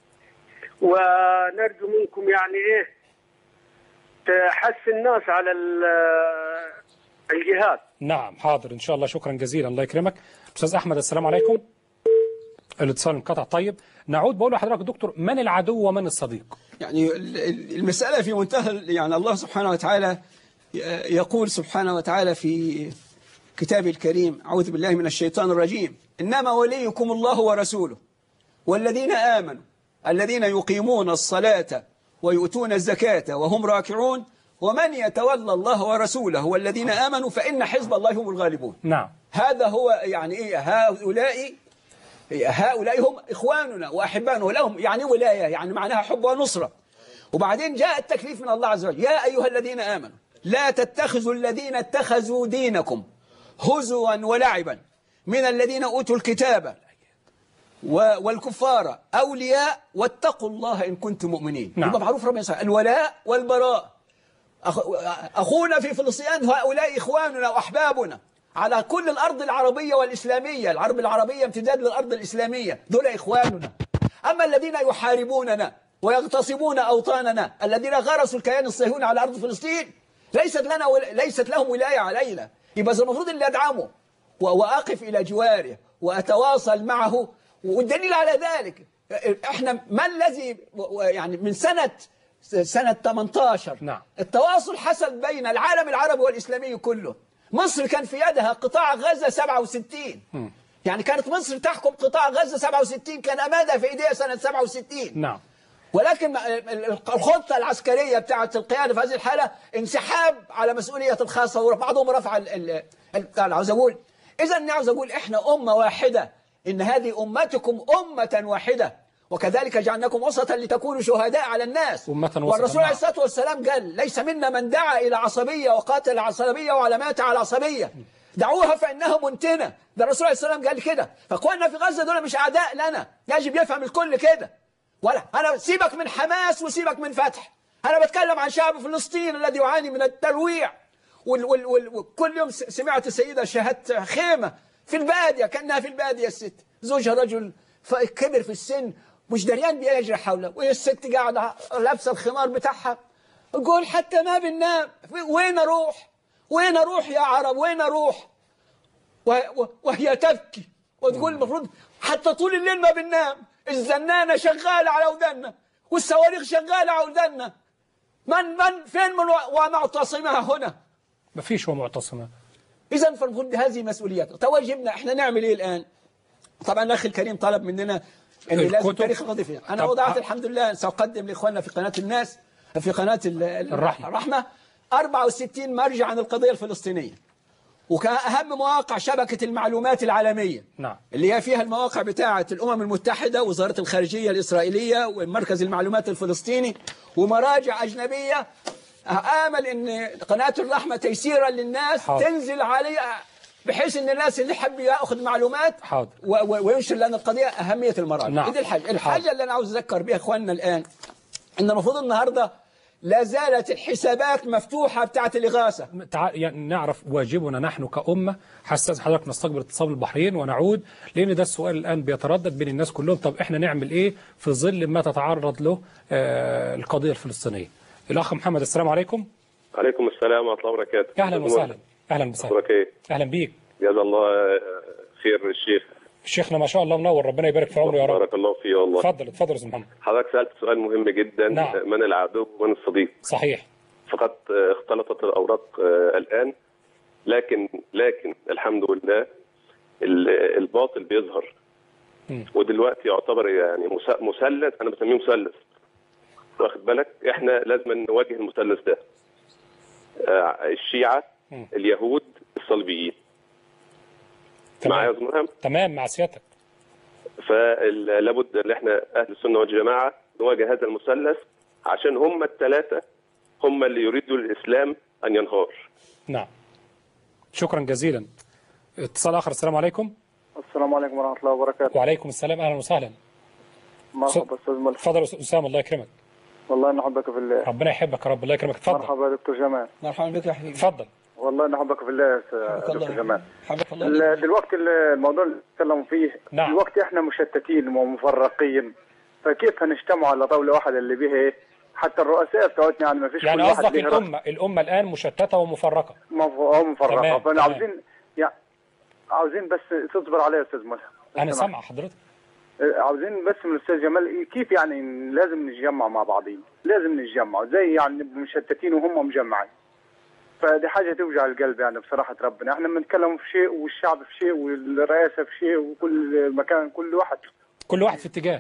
ونرجو منكم يعني ايه تحث الناس على ال- الجهاد نعم حاضر إن شاء الله شكرا جزيلا الله يكرمك أستاذ أحمد السلام عليكم الاتصال انقطع طيب نعود بقول لحضرتك دكتور من العدو ومن الصديق يعني ال- ال- المسألة في منتهى يعني الله سبحانه وتعالى ي- يقول سبحانه وتعالى في كتابه الكريم أعوذ بالله من الشيطان الرجيم إنما وليكم الله ورسوله والذين آمنوا الذين يقيمون الصلاة ويؤتون الزكاة وهم راكعون ومن يتولى الله ورسوله والذين آمنوا فإن حزب الله هم الغالبون نعم هذا هو يعني إيه هؤلاء هؤلاء هم إخواننا وأحبائنا ولهم يعني ولاية يعني معناها حب ونصرة وبعدين جاء التكليف من الله عز وجل يا أيها الذين آمنوا لا تتخذوا الذين اتخذوا دينكم هزوا ولعبا من الذين أوتوا الكتاب و- والكفار أولياء واتقوا الله إن كنتم مؤمنين نعم. يبقى معروف ربنا يسأل الولاء والبراء أخ- أخونا في فلسطين هؤلاء إخواننا وأحبابنا على كل الأرض العربية والإسلامية العرب العربية امتداد للأرض الإسلامية دول إخواننا أما الذين يحاربوننا ويغتصبون أوطاننا الذين غرسوا الكيان الصهيوني على أرض فلسطين ليست لنا ولا ليست لهم ولاية علينا يبقى المفروض اللي أدعمه و- وأقف إلى جواره وأتواصل معه والدليل على ذلك احنا ما الذي يعني من سنة سنة 18 نعم. التواصل حصل بين العالم العربي والإسلامي كله مصر كان في يدها قطاع غزة 67 يعني كانت مصر تحكم قطاع غزة 67 كان أمادها في إيديها سنة 67 نعم ولكن الخطة العسكرية بتاعت القيادة في هذه الحالة انسحاب على مسؤولية الخاصة وبعضهم رفع ال- ال- ال- أنا عاوز أقول إذا أنا عاوز أقول إحنا أمة واحدة إن هذه أمتكم أمة واحدة وكذلك جعلناكم وسطا لتكونوا شهداء على الناس أمة وسطا، والرسول نعم. عليه الصلاة والسلام قال ليس منا من دعا إلى عصبية وقاتل عصبية وعلى مات على عصبية دعوها فإنها منتنة ده الرسول عليه السلام قال كده فأخواننا في غزة دول مش أعداء لنا يجب يفهم الكل كده ولا أنا سيبك من حماس وسيبك من فتح أنا بتكلم عن شعب فلسطين الذي يعاني من الترويع وال وال وال وكل يوم س- سمعت السيدة شهدت خيمة في البادية كأنها في البادية الست زوجها رجل ف- كبر في السن مش دريان بيجري حوله وهي الست قاعدة لابسة الخمار بتاعها تقول حتى ما بننام وين أروح وين أروح يا عرب وين أروح و- و- وهي تبكي وتقول المفروض حتى طول الليل ما بننام الزنانة شغالة على ودنا والصواريخ شغالة على ودنا من من فين من و- ومعتصمها هنا ما فيش هو معتصمة إذا فالمفروض هذه مسؤوليات تواجبنا إحنا نعمل إيه الآن طبعا الأخ الكريم طلب مننا أن لازم الكتب. تاريخ القضية فيها أنا طب- وضعت الحمد لله سأقدم لإخواننا في قناة الناس في قناة ال- ال- الرحمة. الرحمة 64 مرجع عن القضية الفلسطينية وكأهم مواقع شبكة المعلومات العالمية نعم. اللي هي فيها المواقع بتاعة الأمم المتحدة وزارة الخارجية الإسرائيلية ومركز المعلومات الفلسطيني ومراجع أجنبية آمل أن قناة الرحمة تيسيرا للناس حاضر. تنزل عليها بحيث أن الناس اللي حب يأخذ معلومات حاضر. و- و- وينشر لنا القضية أهمية المراجع نعم. دي الحاجة حاضر. الحاجة اللي أنا عاوز أذكر بها إخواننا الآن أن المفروض النهاردة لا زالت الحسابات مفتوحة بتاعت الإغاثة تع... يعني نعرف واجبنا نحن كأمة حساس حضرتك نستقبل اتصال البحرين ونعود لأن ده السؤال الآن بيتردد بين الناس كلهم طب إحنا نعمل إيه في ظل ما تتعرض له آه القضية الفلسطينية الأخ محمد السلام عليكم عليكم السلام ورحمة الله وبركاته أهلا وسهلا أهلا وسهلا أخبارك إيه؟ أهلا بيك جزا الله آه، خير الشيخ شيخنا ما شاء الله منور ربنا يبارك في عمره يا رب بارك الله فيه والله اتفضل اتفضل يا أستاذ محمد حضرتك سألت سؤال مهم جدا نعم. آه، من العدو ومن الصديق صحيح فقد آه، اختلطت الأوراق آه، الآن لكن لكن الحمد لله ال- الباطل بيظهر مم. ودلوقتي يعتبر يعني مس- مثلث أنا بسميه مثلث واخد بالك احنا لازم نواجه المثلث ده آه، الشيعة مم. اليهود الصليبيين معايا يا تمام أستاذ ملهم؟ تمام مع سيادتك فلابد ان احنا اهل السنه والجماعه نواجه هذا المثلث عشان هم الثلاثه هم اللي يريدوا الاسلام ان ينهار. نعم شكرا جزيلا اتصال آخر السلام عليكم السلام عليكم ورحمة الله وبركاته وعليكم السلام أهلا وسهلا مرحبا أستاذ ملحم اتفضل يا أستاذ أسامة الله يكرمك والله إني أحبك في الله ربنا يحبك يا رب الله يكرمك اتفضل مرحبا يا دكتور جمال مرحبا بك يا حبيبي اتفضل والله إني أحبك في الله يا حبك دكتور الله جمال حبك الله ال- دلوقتي ال- الموضوع اللي نتكلم فيه نعم. دلوقتي احنا مشتتين ومفرقين فكيف هنجتمع على طاولة واحدة اللي بيها ايه حتى الرؤساء بتوعتنا يعني ما فيش يعني كل واحد قصدك ليه رأي. الأمة الأمة الآن مشتتة ومفرقة مف- اه مفرقة تمام، فانا تمام. عاوزين يعني عاوزين بس تصبر عليا يا استاذ ملحم أنا سامع. سامع حضرتك عاوزين بس من الاستاذ جمال كيف يعني لازم نتجمع مع بعضين لازم نتجمع زي يعني نبقى مشتتين وهم مجمعين فدي حاجه توجع القلب يعني بصراحه ربنا احنا بنتكلم في شيء والشعب في شيء والرئاسه في شيء وكل مكان كل واحد كل واحد في اتجاه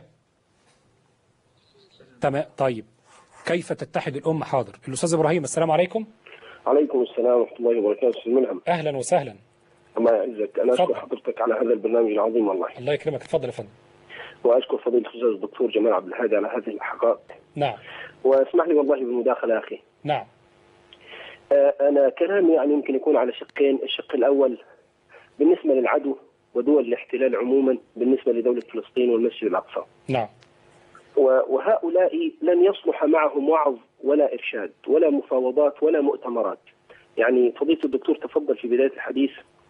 تمام طيب كيف تتحد الأمة حاضر الأستاذ إبراهيم السلام عليكم عليكم السلام ورحمة الله وبركاته أستاذ ملهم أهلا وسهلا الله يعزك أنا أشكر تفضل. حضرتك على هذا البرنامج العظيم والله الله يكرمك اتفضل يا فندم وأشكر فضيلة الأستاذ الدكتور جمال عبد الهادي على هذه الحقائق نعم واسمح لي والله بالمداخلة أخي نعم آه، أنا كلامي يعني يمكن يكون على شقين الشق الأول بالنسبة للعدو ودول الاحتلال عموما بالنسبة لدولة فلسطين والمسجد الأقصى نعم و- وهؤلاء لن يصلح معهم وعظ ولا إرشاد ولا مفاوضات ولا مؤتمرات يعني فضيلة الدكتور تفضل في بداية الحديث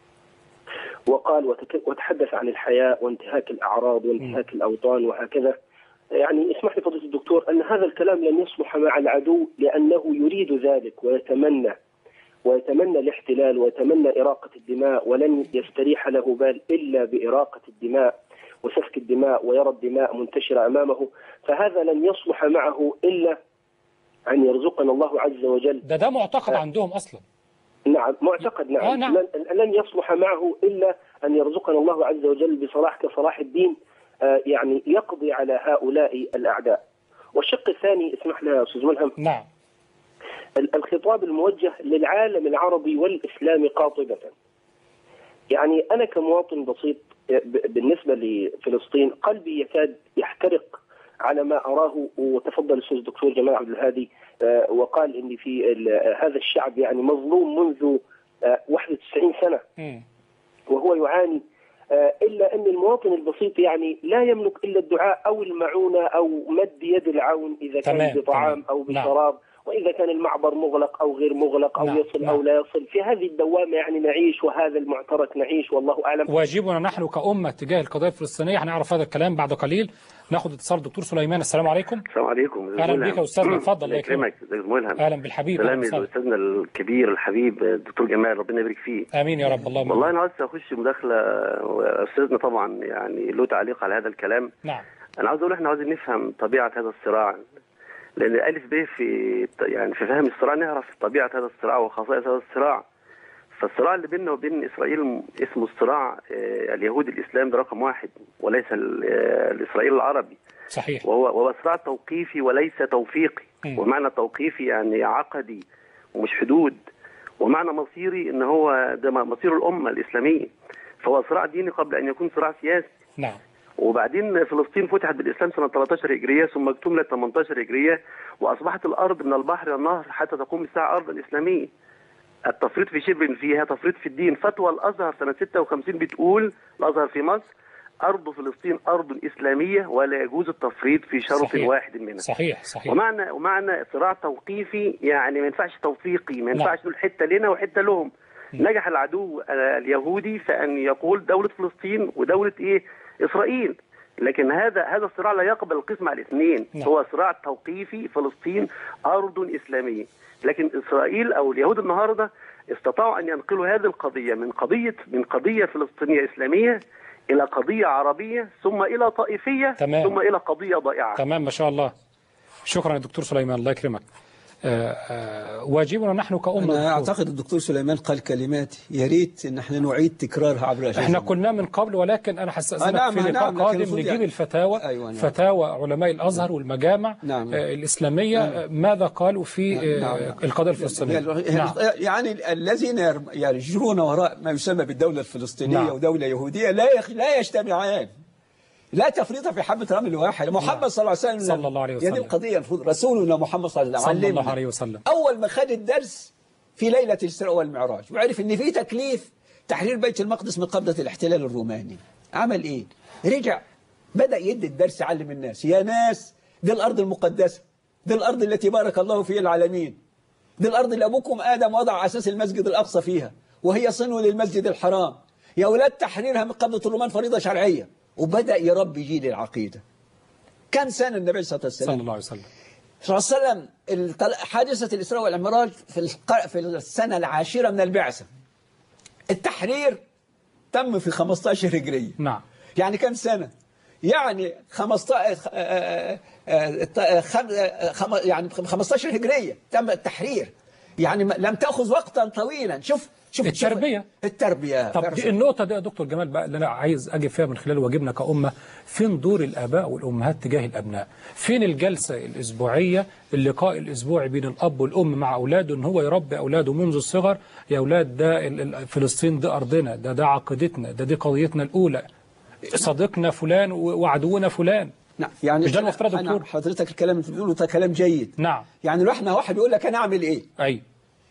وقال وتك- وتحدث عن الحياة وانتهاك الأعراض وانتهاك الأوطان وهكذا يعني اسمح لي فضيلة الدكتور أن هذا الكلام لن يصلح مع العدو لأنه يريد ذلك ويتمنى ويتمنى الاحتلال ويتمنى إراقة الدماء ولن يستريح له بال إلا بإراقة الدماء وسفك الدماء ويرى الدماء منتشرة أمامه فهذا لن يصلح معه إلا أن يرزقنا الله عز وجل ده ده معتقد عندهم أصلا نعم معتقد نعم, آه، نعم. لن, لن يصلح معه إلا أن يرزقنا الله عز وجل بصلاح كصلاح الدين آه، يعني يقضي على هؤلاء الأعداء والشق الثاني اسمح لي يا أستاذ ملهم نعم ال- الخطاب الموجه للعالم العربي والإسلامي قاطبة يعني أنا كمواطن بسيط آه، ب- بالنسبة لفلسطين قلبي يكاد يحترق على ما أراه وتفضل الأستاذ الدكتور جمال عبد الهادي آه، وقال إن في ال- هذا الشعب يعني مظلوم منذ آه، 91 سنة مم. وهو يعاني آه، إلا أن المواطن البسيط يعني لا يملك إلا الدعاء أو المعونة أو مد يد العون إذا كان تمام، بطعام تمام. أو نعم. بشراب وإذا كان المعبر مغلق أو غير مغلق أو نعم، يصل نعم. أو لا يصل في هذه الدوامة يعني نعيش وهذا المعترك نعيش والله أعلم واجبنا نحن كأمة تجاه القضية الفلسطينية هنعرف هذا الكلام بعد قليل ناخد اتصال دكتور سليمان السلام عليكم السلام عليكم أستاذ أهلا ملهم. بك يا أستاذنا اتفضل الله الله يكرمك يكرمك أستاذ ملهم أهلا بالحبيب أهلا سلامي وسهلا. لاستاذنا الكبير الحبيب الدكتور جمال ربنا يبارك فيه آمين يا رب اللهم والله انا عاوز اخش مداخله واستاذنا طبعا يعني له تعليق على هذا الكلام نعم انا عاوز اقول احنا عاوزين نفهم طبيعه هذا الصراع لان الف ب في يعني في فهم الصراع نعرف طبيعه هذا الصراع وخصائص هذا الصراع فالصراع اللي بيننا وبين اسرائيل اسمه الصراع آه، اليهودي الاسلامي ده رقم واحد وليس ال- آه، الاسرائيلي العربي صحيح وهو وهو صراع توقيفي وليس توفيقي مم. ومعنى توقيفي يعني عقدي ومش حدود ومعنى مصيري ان هو ده مصير الامه الاسلاميه فهو صراع ديني قبل ان يكون صراع سياسي نعم وبعدين فلسطين فتحت بالاسلام سنه 13 هجريه ثم اكتملت 18 هجريه واصبحت الارض من البحر الى النهر حتى تقوم الساعه ارضا اسلاميه. التفريط في شبر فيها تفريط في الدين فتوى الازهر سنه 56 بتقول الازهر في مصر ارض فلسطين ارض اسلاميه ولا يجوز التفريط في شرف صحيح. واحد منها. صحيح صحيح ومعنى ومعنى صراع توقيفي يعني ما ينفعش توفيقي ما نعم. ينفعش نقول حته لنا وحته لهم نجح العدو آه، اليهودي في ان يقول دوله فلسطين ودوله ايه اسرائيل لكن هذا هذا الصراع لا يقبل القسم على الاثنين نعم. هو صراع توقيفي فلسطين ارض اسلاميه لكن اسرائيل او اليهود النهارده استطاعوا ان ينقلوا هذه القضيه من قضيه من قضيه فلسطينيه اسلاميه الى قضيه عربيه ثم الى طائفيه تمام. ثم الى قضيه ضائعه تمام ما شاء الله شكرا يا دكتور سليمان الله يكرمك آه، آه، واجبنا نحن كأمة أنا دكتور. أعتقد الدكتور سليمان قال كلمات يا ريت إن احنا نعيد تكرارها عبر الأجهزة احنا كنا من قبل ولكن انا حسسنا آه، نعم، في لقاء نعم، لكن قادم المفروض نجيب يعني- الفتاوى أيوة، نعم. فتاوى علماء الازهر والمجامع نعم. آه، الاسلاميه آه، ماذا قالوا في آه، نعم، نعم. القضيه الفلسطينيه نعم. يعني الذين يرم- يجرون وراء ما يسمى بالدولة الفلسطينية نعم. ودولة يهودية لا يخ... لا يجتمعان لا تفريط في حبة رمل واحد محمد صلى الله عليه وسلم صلى الله عليه هي دي وسلم. القضية المفروض رسولنا محمد صلى الله عليه وسلم صلى الله علمنا. عليه وسلم أول ما خد الدرس في ليلة الإسراء والمعراج وعرف إن في تكليف تحرير بيت المقدس من قبضة الاحتلال الروماني عمل إيه؟ رجع بدأ يدي الدرس يعلم الناس يا ناس دي الأرض المقدسة دي الأرض التي بارك الله فيها العالمين دي الأرض اللي أبوكم آدم وضع أساس المسجد الأقصى فيها وهي صنو للمسجد الحرام يا أولاد تحريرها من قبضة الرومان فريضة شرعية وبدأ يربي جيل العقيدة كم سنة النبي صلى الله عليه وسلم صلى الله عليه وسلم صلى الله عليه وسلم الطل- حادثة الإسراء والمعراج في الق- في السنة العاشرة من البعثة التحرير تم في 15 هجرية نعم يعني كم سنة يعني 15 آه، آه، آه، آه، خم- آه، خم- يعني 15 هجرية تم التحرير يعني ما- لم تأخذ وقتا طويلا شوف شوف شوف- التربية. التربية طب فرصة. دي النقطة دي يا دكتور جمال بقى اللي أنا عايز أجي فيها من خلال واجبنا كأمة فين دور الآباء والأمهات تجاه الأبناء فين الجلسة الأسبوعية اللقاء الأسبوعي بين الأب والأم مع أولاده إن هو يربي أولاده منذ الصغر يا أولاد ده ال- ال- فلسطين دي أرضنا ده ده عقيدتنا ده دي قضيتنا الأولى صديقنا فلان و- وعدونا فلان نعم يعني مش ده المفترض أنا- دكتور حضرتك الكلام اللي بتقوله ده كلام جيد نعم يعني الواحد واحد يقول لك أنا أعمل إيه أي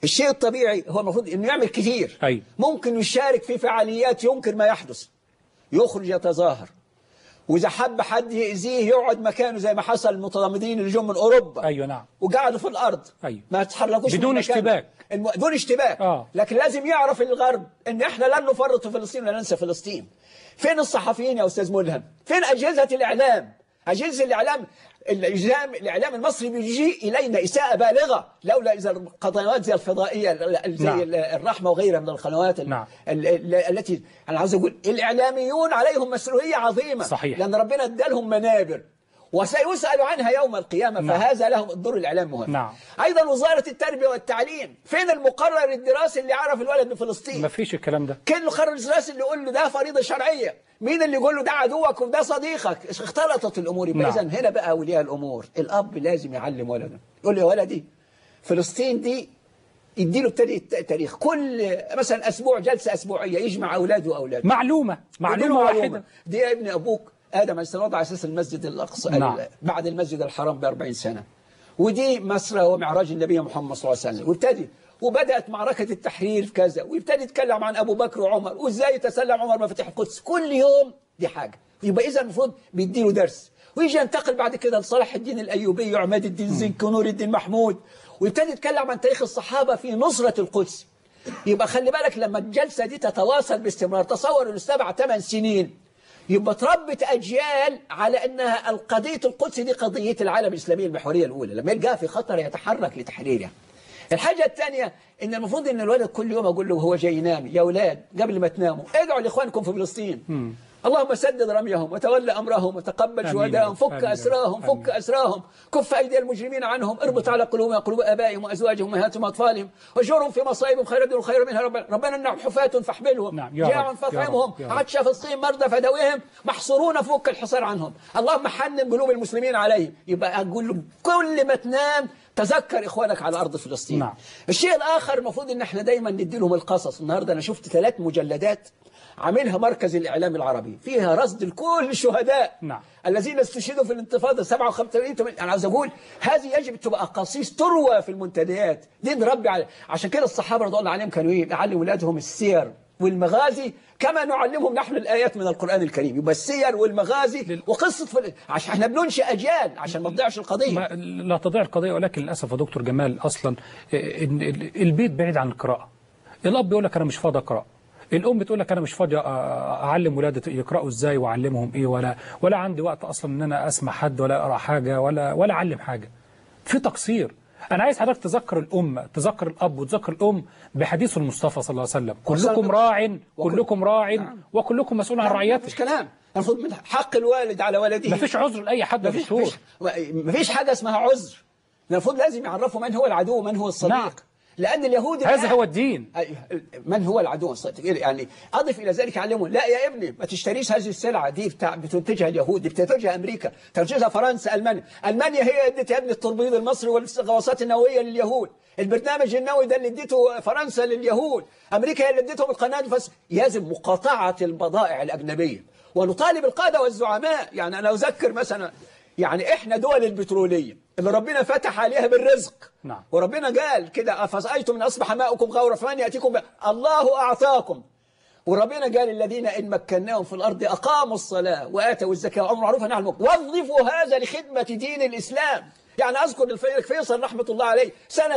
الشيء الطبيعي هو المفروض انه يعمل كثير أيوة. ممكن يشارك في فعاليات ينكر ما يحدث يخرج يتظاهر واذا حب حد يأذيه يقعد مكانه زي ما حصل المتضامنين اللي جم من اوروبا ايوه نعم وقعدوا في الارض أيوة. ما تحركوش بدون من مكانهم. اشتباك. الم... بدون اشتباك آه. لكن لازم يعرف الغرب ان احنا لن نفرط في فلسطين ولا ننسى فلسطين فين الصحفيين يا استاذ ملهم فين اجهزه الاعلام اجهزه الاعلام الاعلام الاعلام المصري بيجي الينا اساءه بالغه لولا اذا القنوات زي الفضائيه ال- ال- زي نعم. ال- الرحمه وغيرها من القنوات ال- نعم. ال- ال- التي انا عاوز اقول الاعلاميون عليهم مسؤوليه عظيمه صحيح. لان ربنا ادالهم منابر وسيسأل عنها يوم القيامة نعم. فهذا لهم الدور الإعلام مهم نعم. أيضا وزارة التربية والتعليم فين المقرر الدراسي اللي عرف الولد من فلسطين ما فيش الكلام ده كان المقرر الدراسي اللي يقول له ده فريضة شرعية مين اللي يقول له ده عدوك وده صديقك اختلطت الأمور يبقى نعم. إذا هنا بقى أولياء الأمور الأب لازم يعلم ولده يقول له يا ولدي فلسطين دي يديله ابتدي تاريخ كل مثلا أسبوع جلسة أسبوعية يجمع أولاده وأولاده معلومة معلومة يديله واحدة دي يا ابن أبوك آدم عليه السلام وضع أساس المسجد الأقصى نعم. بعد المسجد الحرام ب 40 سنة ودي مسرى ومعراج النبي محمد صلى الله عليه وسلم وابتدي وبدأت معركة التحرير في كذا ويبتدي يتكلم عن أبو بكر وعمر وإزاي تسلم عمر مفاتيح القدس كل يوم دي حاجة يبقى إذا المفروض بيديله درس ويجي ينتقل بعد كده لصلاح الدين الأيوبي وعماد الدين زنكي ونور الدين محمود ويبتدي يتكلم عن تاريخ الصحابة في نصرة القدس يبقى خلي بالك لما الجلسة دي تتواصل باستمرار تصور انه سبع ثمان سنين يبقى تربت أجيال على أنها القضية القدس دي قضية العالم الإسلامي المحورية الأولى لما يلقاها في خطر يتحرك لتحريرها الحاجة الثانية إن المفروض إن الولد كل يوم أقول له وهو جاي ينام يا أولاد قبل ما تناموا ادعوا لإخوانكم في فلسطين اللهم سدد رميهم وتولى أمرهم وتقبل آمين. شهدائهم فك آمين. أسراهم فك أسراهم كف أيدي المجرمين عنهم اربط على قلوبهم قلوب آبائهم وأزواجهم وأمهاتهم وأطفالهم واجرهم في مصائبهم خير دون خير منها ربنا ربنا إنهم حفاة فاحملهم نعم، يا رب، جاع يا فاطعمهم رب، يا رب. عطش فلسطين مرضى فدويهم محصورون فوق الحصار عنهم اللهم حنن قلوب المسلمين عليهم يبقى أقول له كل ما تنام تذكر إخوانك على أرض فلسطين نعم. الشيء الآخر المفروض إن احنا دايما ندي لهم القصص النهاردة أنا شفت ثلاث مجلدات عاملها مركز الإعلام العربي فيها رصد لكل الشهداء نعم. الذين استشهدوا في الانتفاضة 57 8 أنا عاوز أقول هذه يجب تبقى قصيص تروى في المنتديات دي نربي على عشان كده الصحابة رضي الله عليهم كانوا إيه؟ يعلموا أولادهم السير والمغازي كما نعلمهم نحن الآيات من القرآن الكريم يبقى السير والمغازي وقصة فل... عشان احنا بننشئ أجيال عشان ما تضيعش القضية ما لا تضيع القضية ولكن للأسف يا دكتور جمال أصلا إيه، إن ال- البيت بعيد عن القراءة الأب يقول لك أنا مش فاضي أقرأ الأم تقول لك أنا مش فاضي أ- أعلم ولادي يقرأوا إزاي وأعلمهم إيه ولا ولا عندي وقت أصلا إن أنا أسمع حد ولا أقرأ حاجة ولا ولا أعلم حاجة في تقصير أنا عايز حضرتك تذكر الأم تذكر الأب وتذكر الأم بحديث المصطفى صلى الله عليه وسلم كلكم راع كلكم راع وكلكم مسؤول عن مفيش رعيته كلام المفروض من حق الوالد على ولده مفيش عذر لأي حد مفيش دكتور مفيش, مفيش حاجة اسمها عذر المفروض لازم يعرفوا من هو العدو ومن هو الصديق نعم. لأن اليهود هذا الآن- هو الدين أي- من هو العدو الصديق يعني أضف إلى ذلك علمه لا يا ابني ما تشتريش هذه السلعة دي بتاع بتنتجها اليهود دي بتنتجها أمريكا تنتجها فرنسا ألمانيا ألمانيا هي ادت يا ابني التربيط المصري والغواصات النووية لليهود البرنامج النووي ده اللي اديته فرنسا لليهود أمريكا هي اللي اديتهم القنابل فس يجب مقاطعة البضائع الأجنبية ونطالب القادة والزعماء يعني أنا أذكر مثلا يعني إحنا دول البترولية اللي ربنا فتح عليها بالرزق نعم وربنا قال كده أفرأيتم من أصبح ماؤكم غورا فمن يأتيكم ب... الله أعطاكم وربنا قال الذين إن مكناهم في الأرض أقاموا الصلاة وآتوا الزكاة وأمروا معروفا نحن وظفوا هذا لخدمة دين الإسلام يعني أذكر الفيلق فيصل رحمة الله عليه سنة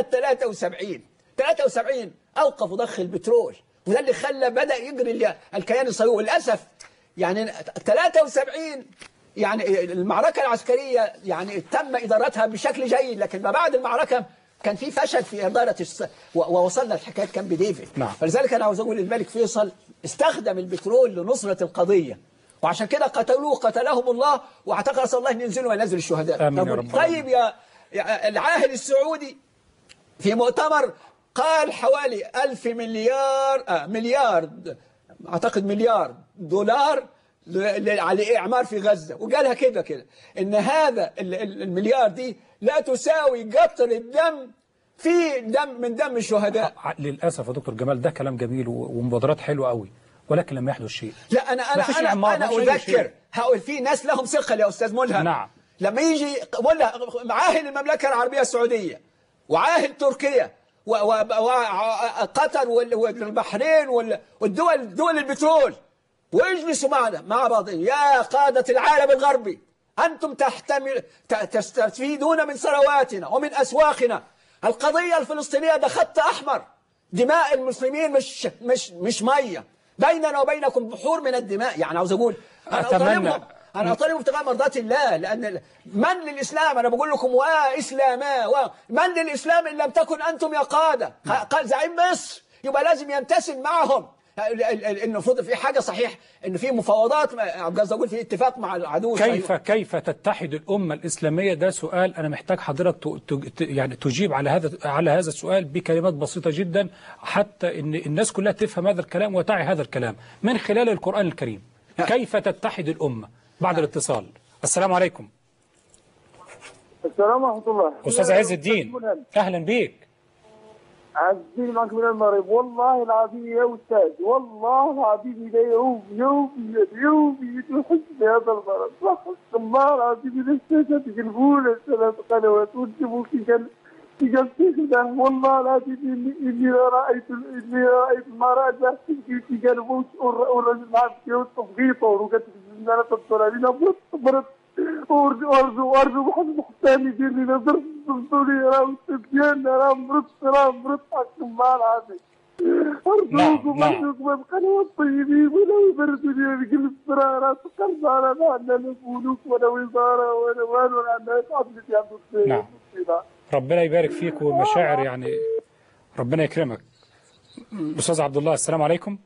73 73 أوقفوا ضخ البترول وده اللي خلى بدأ يجري ال- الكيان الصهيوني للأسف يعني 73 يعني المعركة العسكرية يعني تم إدارتها بشكل جيد لكن ما بعد المعركة كان في فشل في إدارة الس... و- ووصلنا لحكاية كامب ديفيد نعم. فلذلك أنا عاوز أقول الملك فيصل استخدم البترول لنصرة القضية وعشان كده قتلوه قتلهم الله واعتقد أسأل الله أن ينزلوا وينزل الشهداء آمين يا طب- رب طيب يا يا العاهل السعودي في مؤتمر قال حوالي ألف مليار آه مليار أعتقد مليار دولار ل- ل- على إعمار في غزة وقالها كده كده إن هذا ال- ال- المليار دي لا تساوي قطر الدم في دم من دم الشهداء للأسف يا دكتور جمال ده كلام جميل و- ومبادرات حلوة قوي ولكن لم يحدث شيء لا أنا أنا مفيش أنا, إعمار، أنا مفيش أي أذكر شيء. هقول في ناس لهم ثقل يا أستاذ ملهم نعم. لما يجي ولا معاهل المملكة العربية السعودية وعاهل تركيا وقطر والبحرين وال- والدول دول البترول ويجلسوا معنا مع بعضهم يا قادة العالم الغربي أنتم تحتمل ت- تستفيدون من ثرواتنا ومن أسواقنا القضية الفلسطينية ده خط أحمر دماء المسلمين مش مش مش مية بيننا وبينكم بحور من الدماء يعني عاوز أقول أنا أتمنى- أطالبهم أنا أطالب ابتغاء مرضات الله لأن من للإسلام أنا بقول لكم وإسلاما ومن للإسلام إن لم تكن أنتم يا قادة قال زعيم مصر يبقى لازم يمتثل معهم ال- ال- ال- المفروض في حاجة صحيح إن في مفاوضات قصدي أقول في اتفاق مع العدو كيف كيف تتحد الأمة الإسلامية ده سؤال أنا محتاج حضرتك ت- ت- يعني تجيب على هذا على هذا السؤال بكلمات بسيطة جدا حتى إن الناس كلها تفهم هذا الكلام وتعي هذا الكلام من خلال القرآن الكريم كيف تتحد الأمة بعد الاتصال السلام عليكم السلام ورحمة الله أستاذ عز الدين أهلا بيك عز الدين معك من المغرب والله العظيم يا أستاذ والله العظيم لا يوم يوم يوم يحس بهذا المرض وحس الله العظيم الأستاذ تقلبون ثلاث قنوات وانتم في قلب في قلب ده والله العظيم إني إني رأيت إني رأيت المرأة تحكي في قلبه والرجل معه في التفقيطة وكانت في أنا تدخل علينا برد برد أرجو أرجو أرجو محمد حسام يدير لنا ضرب ضربوني راه ديالنا راه مرض راه مرض حق الله العظيم أرجوكم نعم. أرجوكم القنوات الطيبين ولا يبردوا لي القلب راه راه سكرنا راه ما عندنا لا فلوس ولا وزارة ولا والو راه عندنا تعبت يا دكتور نعم. ربنا يبارك فيك والمشاعر يعني ربنا يكرمك أستاذ عبد الله السلام عليكم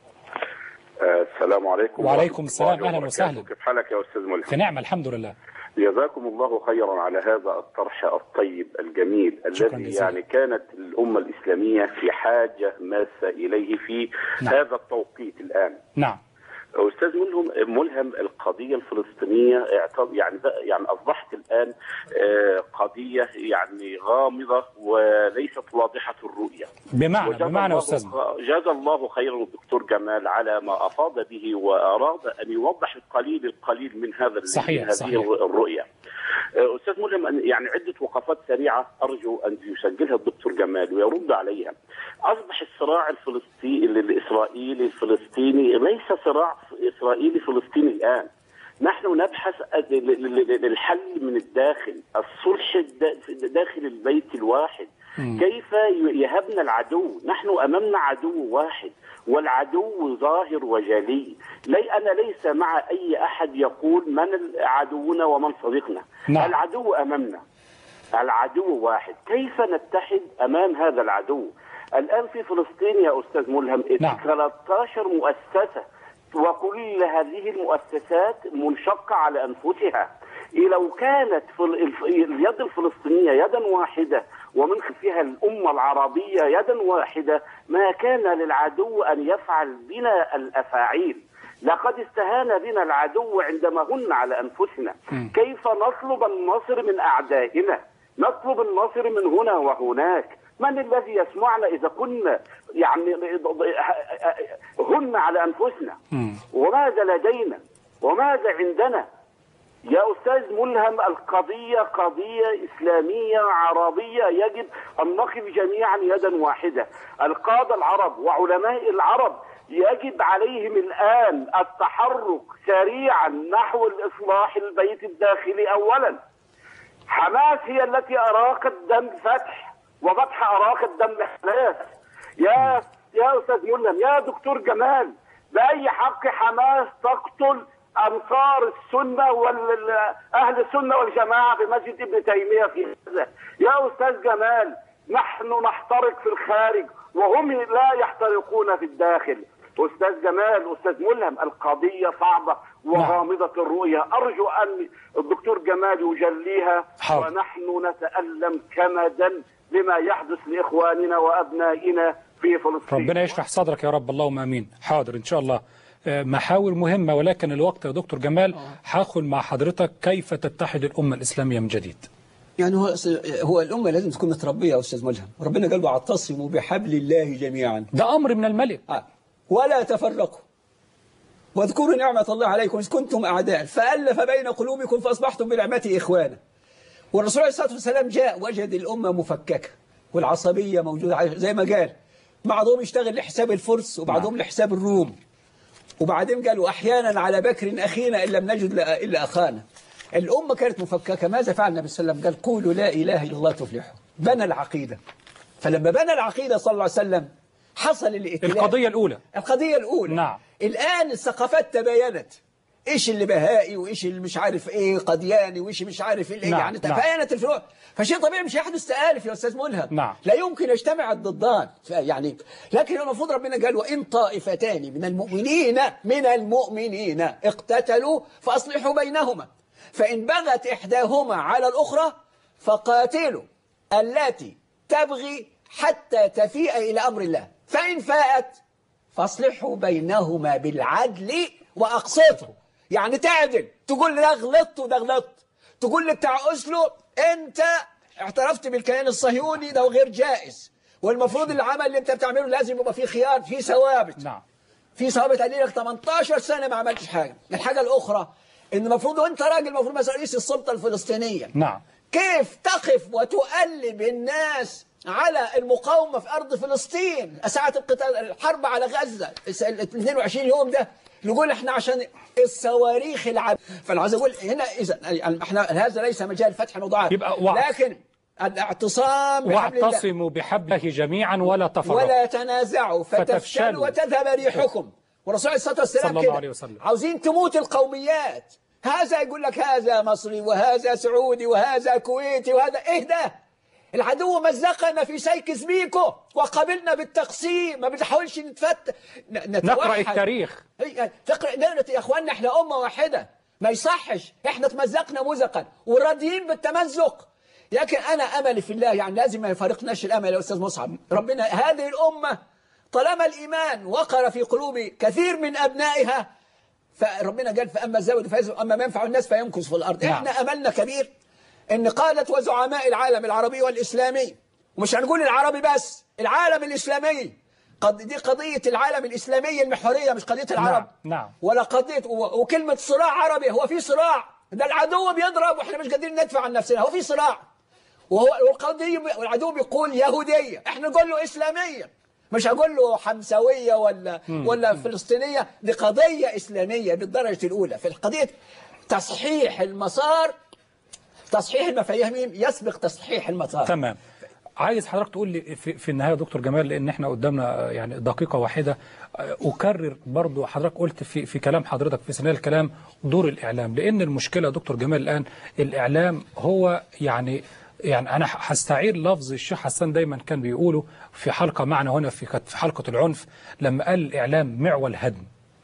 آه، السلام عليكم وعليكم ورحمة السلام، الله أهلا وبركاته. وسهلا. كيف حالك يا أستاذ ملهم في نعمة الحمد لله جزاكم الله خيرا على هذا الطرح الطيب الجميل شكراً الذي جزيلاً. يعني كانت الأمة الإسلامية في حاجة ماسة إليه في نعم. هذا التوقيت الآن نعم استاذ ملهم ملهم القضيه الفلسطينيه اعت- يعني ده- يعني اصبحت الان آه، قضيه يعني غامضه وليست واضحه الرؤيه بمعنى وجزا بمعنى الله- أستاذنا جزا الله خيرا الدكتور جمال على ما افاض به واراد ان يوضح القليل القليل من هذا صحيح، من هذه صحيح. الرؤيه. آه، استاذ ملهم أن- يعني عده وقفات سريعه ارجو ان يسجلها الدكتور جمال ويرد عليها. اصبح الصراع الفلسطيني الاسرائيلي الفلسطيني ليس صراع اسرائيلي فلسطيني الان. نحن نبحث للحل من الداخل الصلح الدا- داخل البيت الواحد كيف يهبنا العدو نحن أمامنا عدو واحد والعدو ظاهر وجلي لي أنا ليس مع أي أحد يقول من عدونا ومن صديقنا نعم. العدو أمامنا العدو واحد كيف نتحد أمام هذا العدو الآن في فلسطين يا أستاذ ملهم نعم. 13 مؤسسة وكل هذه المؤسسات منشقة على أنفسها إيه لو كانت فل- الف- اليد الفلسطينية يدا واحدة ومن خلفها الأمة العربية يدا واحدة ما كان للعدو أن يفعل بنا الأفاعيل لقد استهان بنا العدو عندما هن على أنفسنا كيف نطلب النصر من أعدائنا نطلب النصر من هنا وهناك من الذي يسمعنا إذا كنا يعني هن على أنفسنا وماذا لدينا وماذا عندنا يا أستاذ ملهم القضية قضية إسلامية عربية يجب أن نقف جميعا يدا واحدة القادة العرب وعلماء العرب يجب عليهم الآن التحرك سريعا نحو الإصلاح البيت الداخلي أولا حماس هي التي أراقت دم فتح وفتح أراقت دم حماس يا يا أستاذ ملهم يا دكتور جمال بأي حق حماس تقتل أنصار السنة وأهل السنة والجماعة بمسجد ابن تيمية في غزة يا أستاذ جمال نحن نحترق في الخارج وهم لا يحترقون في الداخل أستاذ جمال أستاذ ملهم القضية صعبة وغامضة الرؤية أرجو أن الدكتور جمال يجليها حاضر. ونحن نتألم كمدا لما يحدث لإخواننا وأبنائنا في فلسطين ربنا يشرح صدرك يا رب اللهم امين حاضر ان شاء الله آه، محاور مهمه ولكن الوقت يا دكتور جمال هاخد مع حضرتك كيف تتحد الامه الاسلاميه من جديد يعني هو هو الأمة لازم تكون متربية يا أستاذ ملهم ربنا قال واعتصموا بحبل الله جميعا ده أمر من الملك آه. ولا تفرقوا واذكروا نعمة الله عليكم إذ كنتم أعداء فألف بين قلوبكم فأصبحتم بنعمته إخوانا والرسول عليه الصلاة والسلام جاء وجد الأمة مفككة والعصبية موجودة عليه زي ما قال بعضهم يشتغل لحساب الفرس وبعضهم لحساب الروم وبعدين قالوا أحيانا على بكر أخينا إن لم نجد لا- إلا أخانا الأمة كانت مفككة ماذا فعل النبي صلى الله عليه وسلم قال قولوا لا إله إلا الله تفلحوا بنى العقيدة فلما بنى العقيدة صلى الله عليه وسلم حصل الائتلاف القضية الأولى القضية الأولى نعم الآن الثقافات تباينت ايش اللي بهائي وايش اللي مش عارف ايه قدياني وايش مش عارف ايه نعم، يعني نعم. تباينت الفروع فشيء طبيعي مش هيحدث تآلف يا استاذ ملهم نعم. لا يمكن يجتمع الضدان ف- يعني لكن المفروض ربنا قال وان طائفتان من المؤمنين من المؤمنين اقتتلوا فاصلحوا بينهما فان بغت احداهما على الاخرى فقاتلوا التي تبغي حتى تفيء الى امر الله فان فاءت فاصلحوا بينهما بالعدل واقسطوا يعني تعدل تقول ده غلطت وده غلطت تقول لي بتاع اسلو انت اعترفت بالكيان الصهيوني ده غير جائز والمفروض العمل اللي انت بتعمله لازم يبقى فيه خيار فيه ثوابت نعم في ثوابت قال لك 18 سنه ما عملتش حاجه الحاجه الاخرى ان المفروض وانت راجل المفروض مثلا رئيس السلطه الفلسطينيه نعم كيف تقف وتؤلب الناس على المقاومة في أرض فلسطين ساعة القتال الحرب على غزة ال 22 يوم ده نقول احنا عشان الصواريخ العب فانا عايز اقول هنا اذا يعني احنا هذا ليس مجال فتح موضوعات يبقى وعد. لكن الاعتصام بحبل الله واعتصموا بحبله جميعا ولا تفرقوا ولا تنازعوا فتفشلوا فتفشلوا. وتذهب ريحكم والرسول عليه الصلاه والسلام صلى الله كده عليه وسلم. عاوزين تموت القوميات هذا يقول لك هذا مصري وهذا سعودي وهذا كويتي وهذا ايه ده العدو مزقنا في سيكس بيكو وقبلنا بالتقسيم ما بنحاولش نتفت ن- نتوحد نقرأ التاريخ هي- تقرأ نقرأ يا اخواننا احنا امه واحده ما يصحش احنا تمزقنا مزقا وراضيين بالتمزق لكن انا املي في الله يعني لازم ما يفارقناش الامل يا استاذ مصعب ربنا هذه الامه طالما الايمان وقر في قلوب كثير من ابنائها فربنا قال فاما الزود فيزود اما ما ينفع الناس فيمكث في الارض نعم. احنا املنا كبير ان قادة وزعماء العالم العربي والاسلامي ومش هنقول العربي بس العالم الاسلامي قد دي قضيه العالم الاسلامي المحوريه مش قضيه العرب نعم نعم ولا قضيه و- وكلمه صراع عربي هو في صراع ده العدو بيضرب واحنا مش قادرين ندفع عن نفسنا هو في صراع وهو والقضيه بي- والعدو بيقول يهوديه احنا نقول له اسلاميه مش هقول له حمسويه ولا مم. ولا فلسطينيه دي قضيه اسلاميه بالدرجه الاولى في القضيه تصحيح المسار تصحيح المفاهيم يسبق تصحيح المسار تمام عايز حضرتك تقول لي في, في النهايه يا دكتور جمال لان احنا قدامنا آه، يعني دقيقه واحده آه، اكرر برضو حضرتك قلت في في كلام حضرتك في سنه الكلام دور الاعلام لان المشكله يا دكتور جمال الان الاعلام هو يعني يعني انا هستعير لفظ الشيخ حسان دايما كان بيقوله في حلقه معنا هنا في كانت في حلقه العنف لما قال الاعلام معول هدم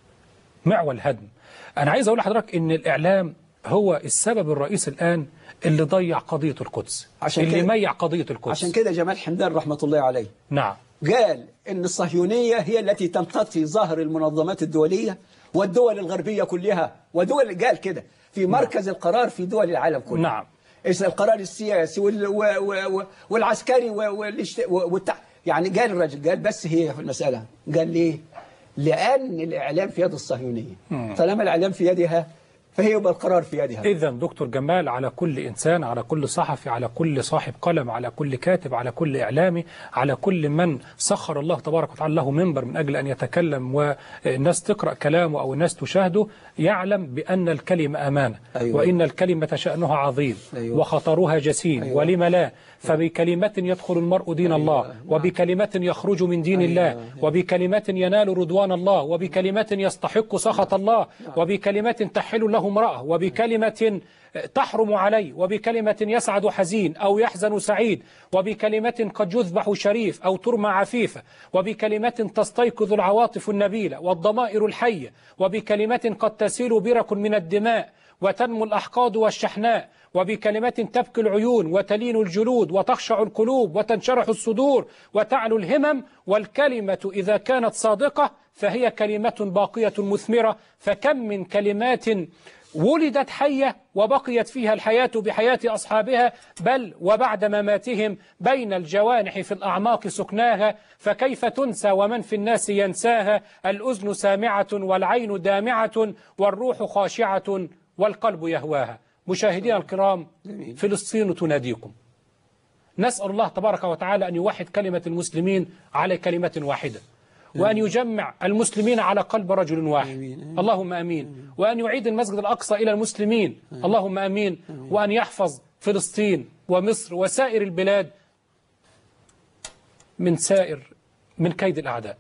معول هدم أنا عايز أقول لحضرتك إن الإعلام هو السبب الرئيسي الآن اللي ضيع قضية القدس عشان اللي كده- ميع قضية القدس عشان كده جمال حمدان رحمه الله عليه نعم قال ان الصهيونيه هي التي تمتطي ظهر المنظمات الدوليه والدول الغربيه كلها ودول قال كده في مركز القرار في دول العالم كله نعم اسم القرار السياسي وال و و و والعسكري و والاشت... و والتع... يعني قال الرجل قال بس هي في المسألة قال ليه لأن الإعلام في يد الصهيونية مم. طالما الإعلام في يدها فهي يبقى القرار في يدها إذا دكتور جمال على كل إنسان على كل صحفي على كل صاحب قلم على كل كاتب على كل إعلامي على كل من سخر الله تبارك وتعالى له منبر من أجل أن يتكلم والناس تقرأ كلامه أو الناس تشاهده يعلم بأن الكلمة أمانة أيوة. وإن الكلمة شأنها عظيم أيوة. وخطرها جسيم أيوة. ولم لا فبكلمة يدخل المرء دين الله وبكلمة يخرج من دين الله وبكلمة ينال رضوان الله وبكلمة يستحق سخط الله وبكلمة تحل له امرأة وبكلمة تحرم عليه وبكلمة يسعد حزين أو يحزن سعيد وبكلمة قد يذبح شريف أو ترمى عفيفة وبكلمة تستيقظ العواطف النبيلة والضمائر الحية وبكلمة قد تسيل برك من الدماء وتنمو الأحقاد والشحناء وبكلمة تبكي العيون وتلين الجلود وتخشع القلوب وتنشرح الصدور وتعلو الهمم والكلمة إذا كانت صادقة فهي كلمة باقية مثمرة فكم من كلمات ولدت حية وبقيت فيها الحياة بحياة أصحابها بل وبعد مماتهم بين الجوانح في الأعماق سكناها فكيف تنسى ومن في الناس ينساها الأذن سامعة والعين دامعة والروح خاشعة والقلب يهواها مشاهدينا الكرام فلسطين تناديكم نسأل الله تبارك وتعالى أن يوحد كلمة المسلمين على كلمة واحدة وأن يجمع المسلمين على قلب رجل واحد اللهم أمين وأن يعيد المسجد الأقصى إلى المسلمين اللهم أمين وأن يحفظ فلسطين ومصر وسائر البلاد من سائر من كيد الأعداء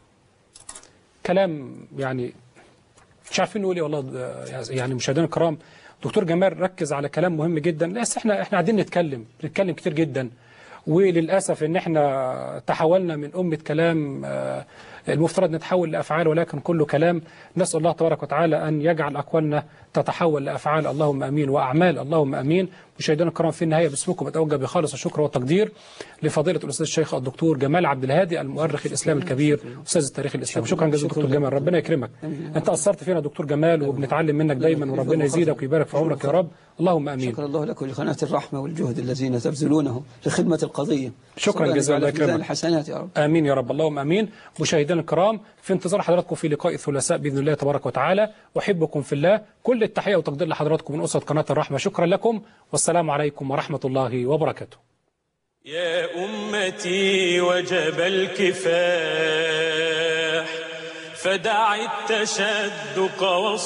كلام يعني مش عارفين نقول ايه والله ده- يعني مشاهدينا الكرام دكتور جمال ركز على كلام مهم جدا بس احنا احنا قاعدين نتكلم نتكلم كتير جدا وللاسف ان احنا تحولنا من امه كلام آه، المفترض نتحول لافعال ولكن كله كلام نسال الله تبارك وتعالى ان يجعل اقوالنا تتحول لافعال اللهم امين واعمال اللهم امين مشاهدينا الكرام في النهايه باسمكم اتوجه بخالص الشكر والتقدير لفضيله الاستاذ الشيخ الدكتور جمال عبد الهادي المؤرخ الاسلامي الكبير استاذ التاريخ الاسلامي شكرا جزيلا دكتور جمال ربنا يكرمك انت اثرت فينا دكتور جمال وبنتعلم منك دايما وربنا يزيدك ويبارك في عمرك يا رب اللهم امين شكر الله لكم لقناة الرحمة والجهد الذين تبذلونه لخدمة القضية شكرا ربنا جزيلا الله يجعل في ميزان يكرمك الحسنات يا رب امين يا رب اللهم امين مشاهدينا الكرام في انتظار حضراتكم في لقاء الثلاثاء باذن الله تبارك وتعالى احبكم في الله كل التحيه والتقدير لحضراتكم من اسره قناه الرحمه شكرا لكم والسلام عليكم ورحمه الله وبركاته يا أمتي وجب الكفاح فدع التشدق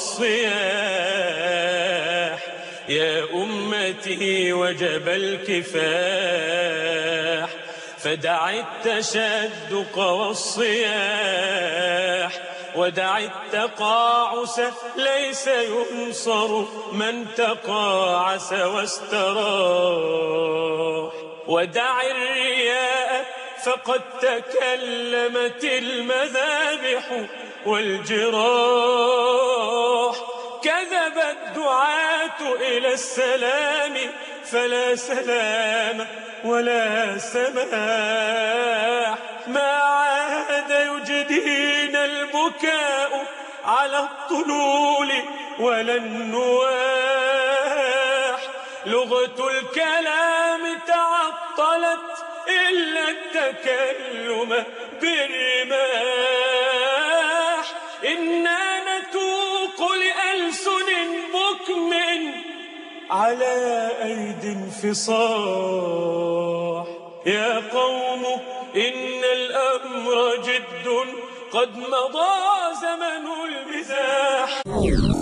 والصياح يا أمتي وجب الكفاح فدع التشدق والصياح ودع التقاعس ليس ينصر من تقاعس واستراح ودع الرياء فقد تكلمت المذابح والجراح كذب الدعاة إلى السلام فلا سلام ولا سماح ما عاد يجدينا البكاء على الطلول ولا النواح لغة الكلام تعطلت إلا التكلم بالرماح إنا نتوق لألسن بكم على أيدي انفصاح يا قوم إن الأمر جد قد مضى زمن المزاح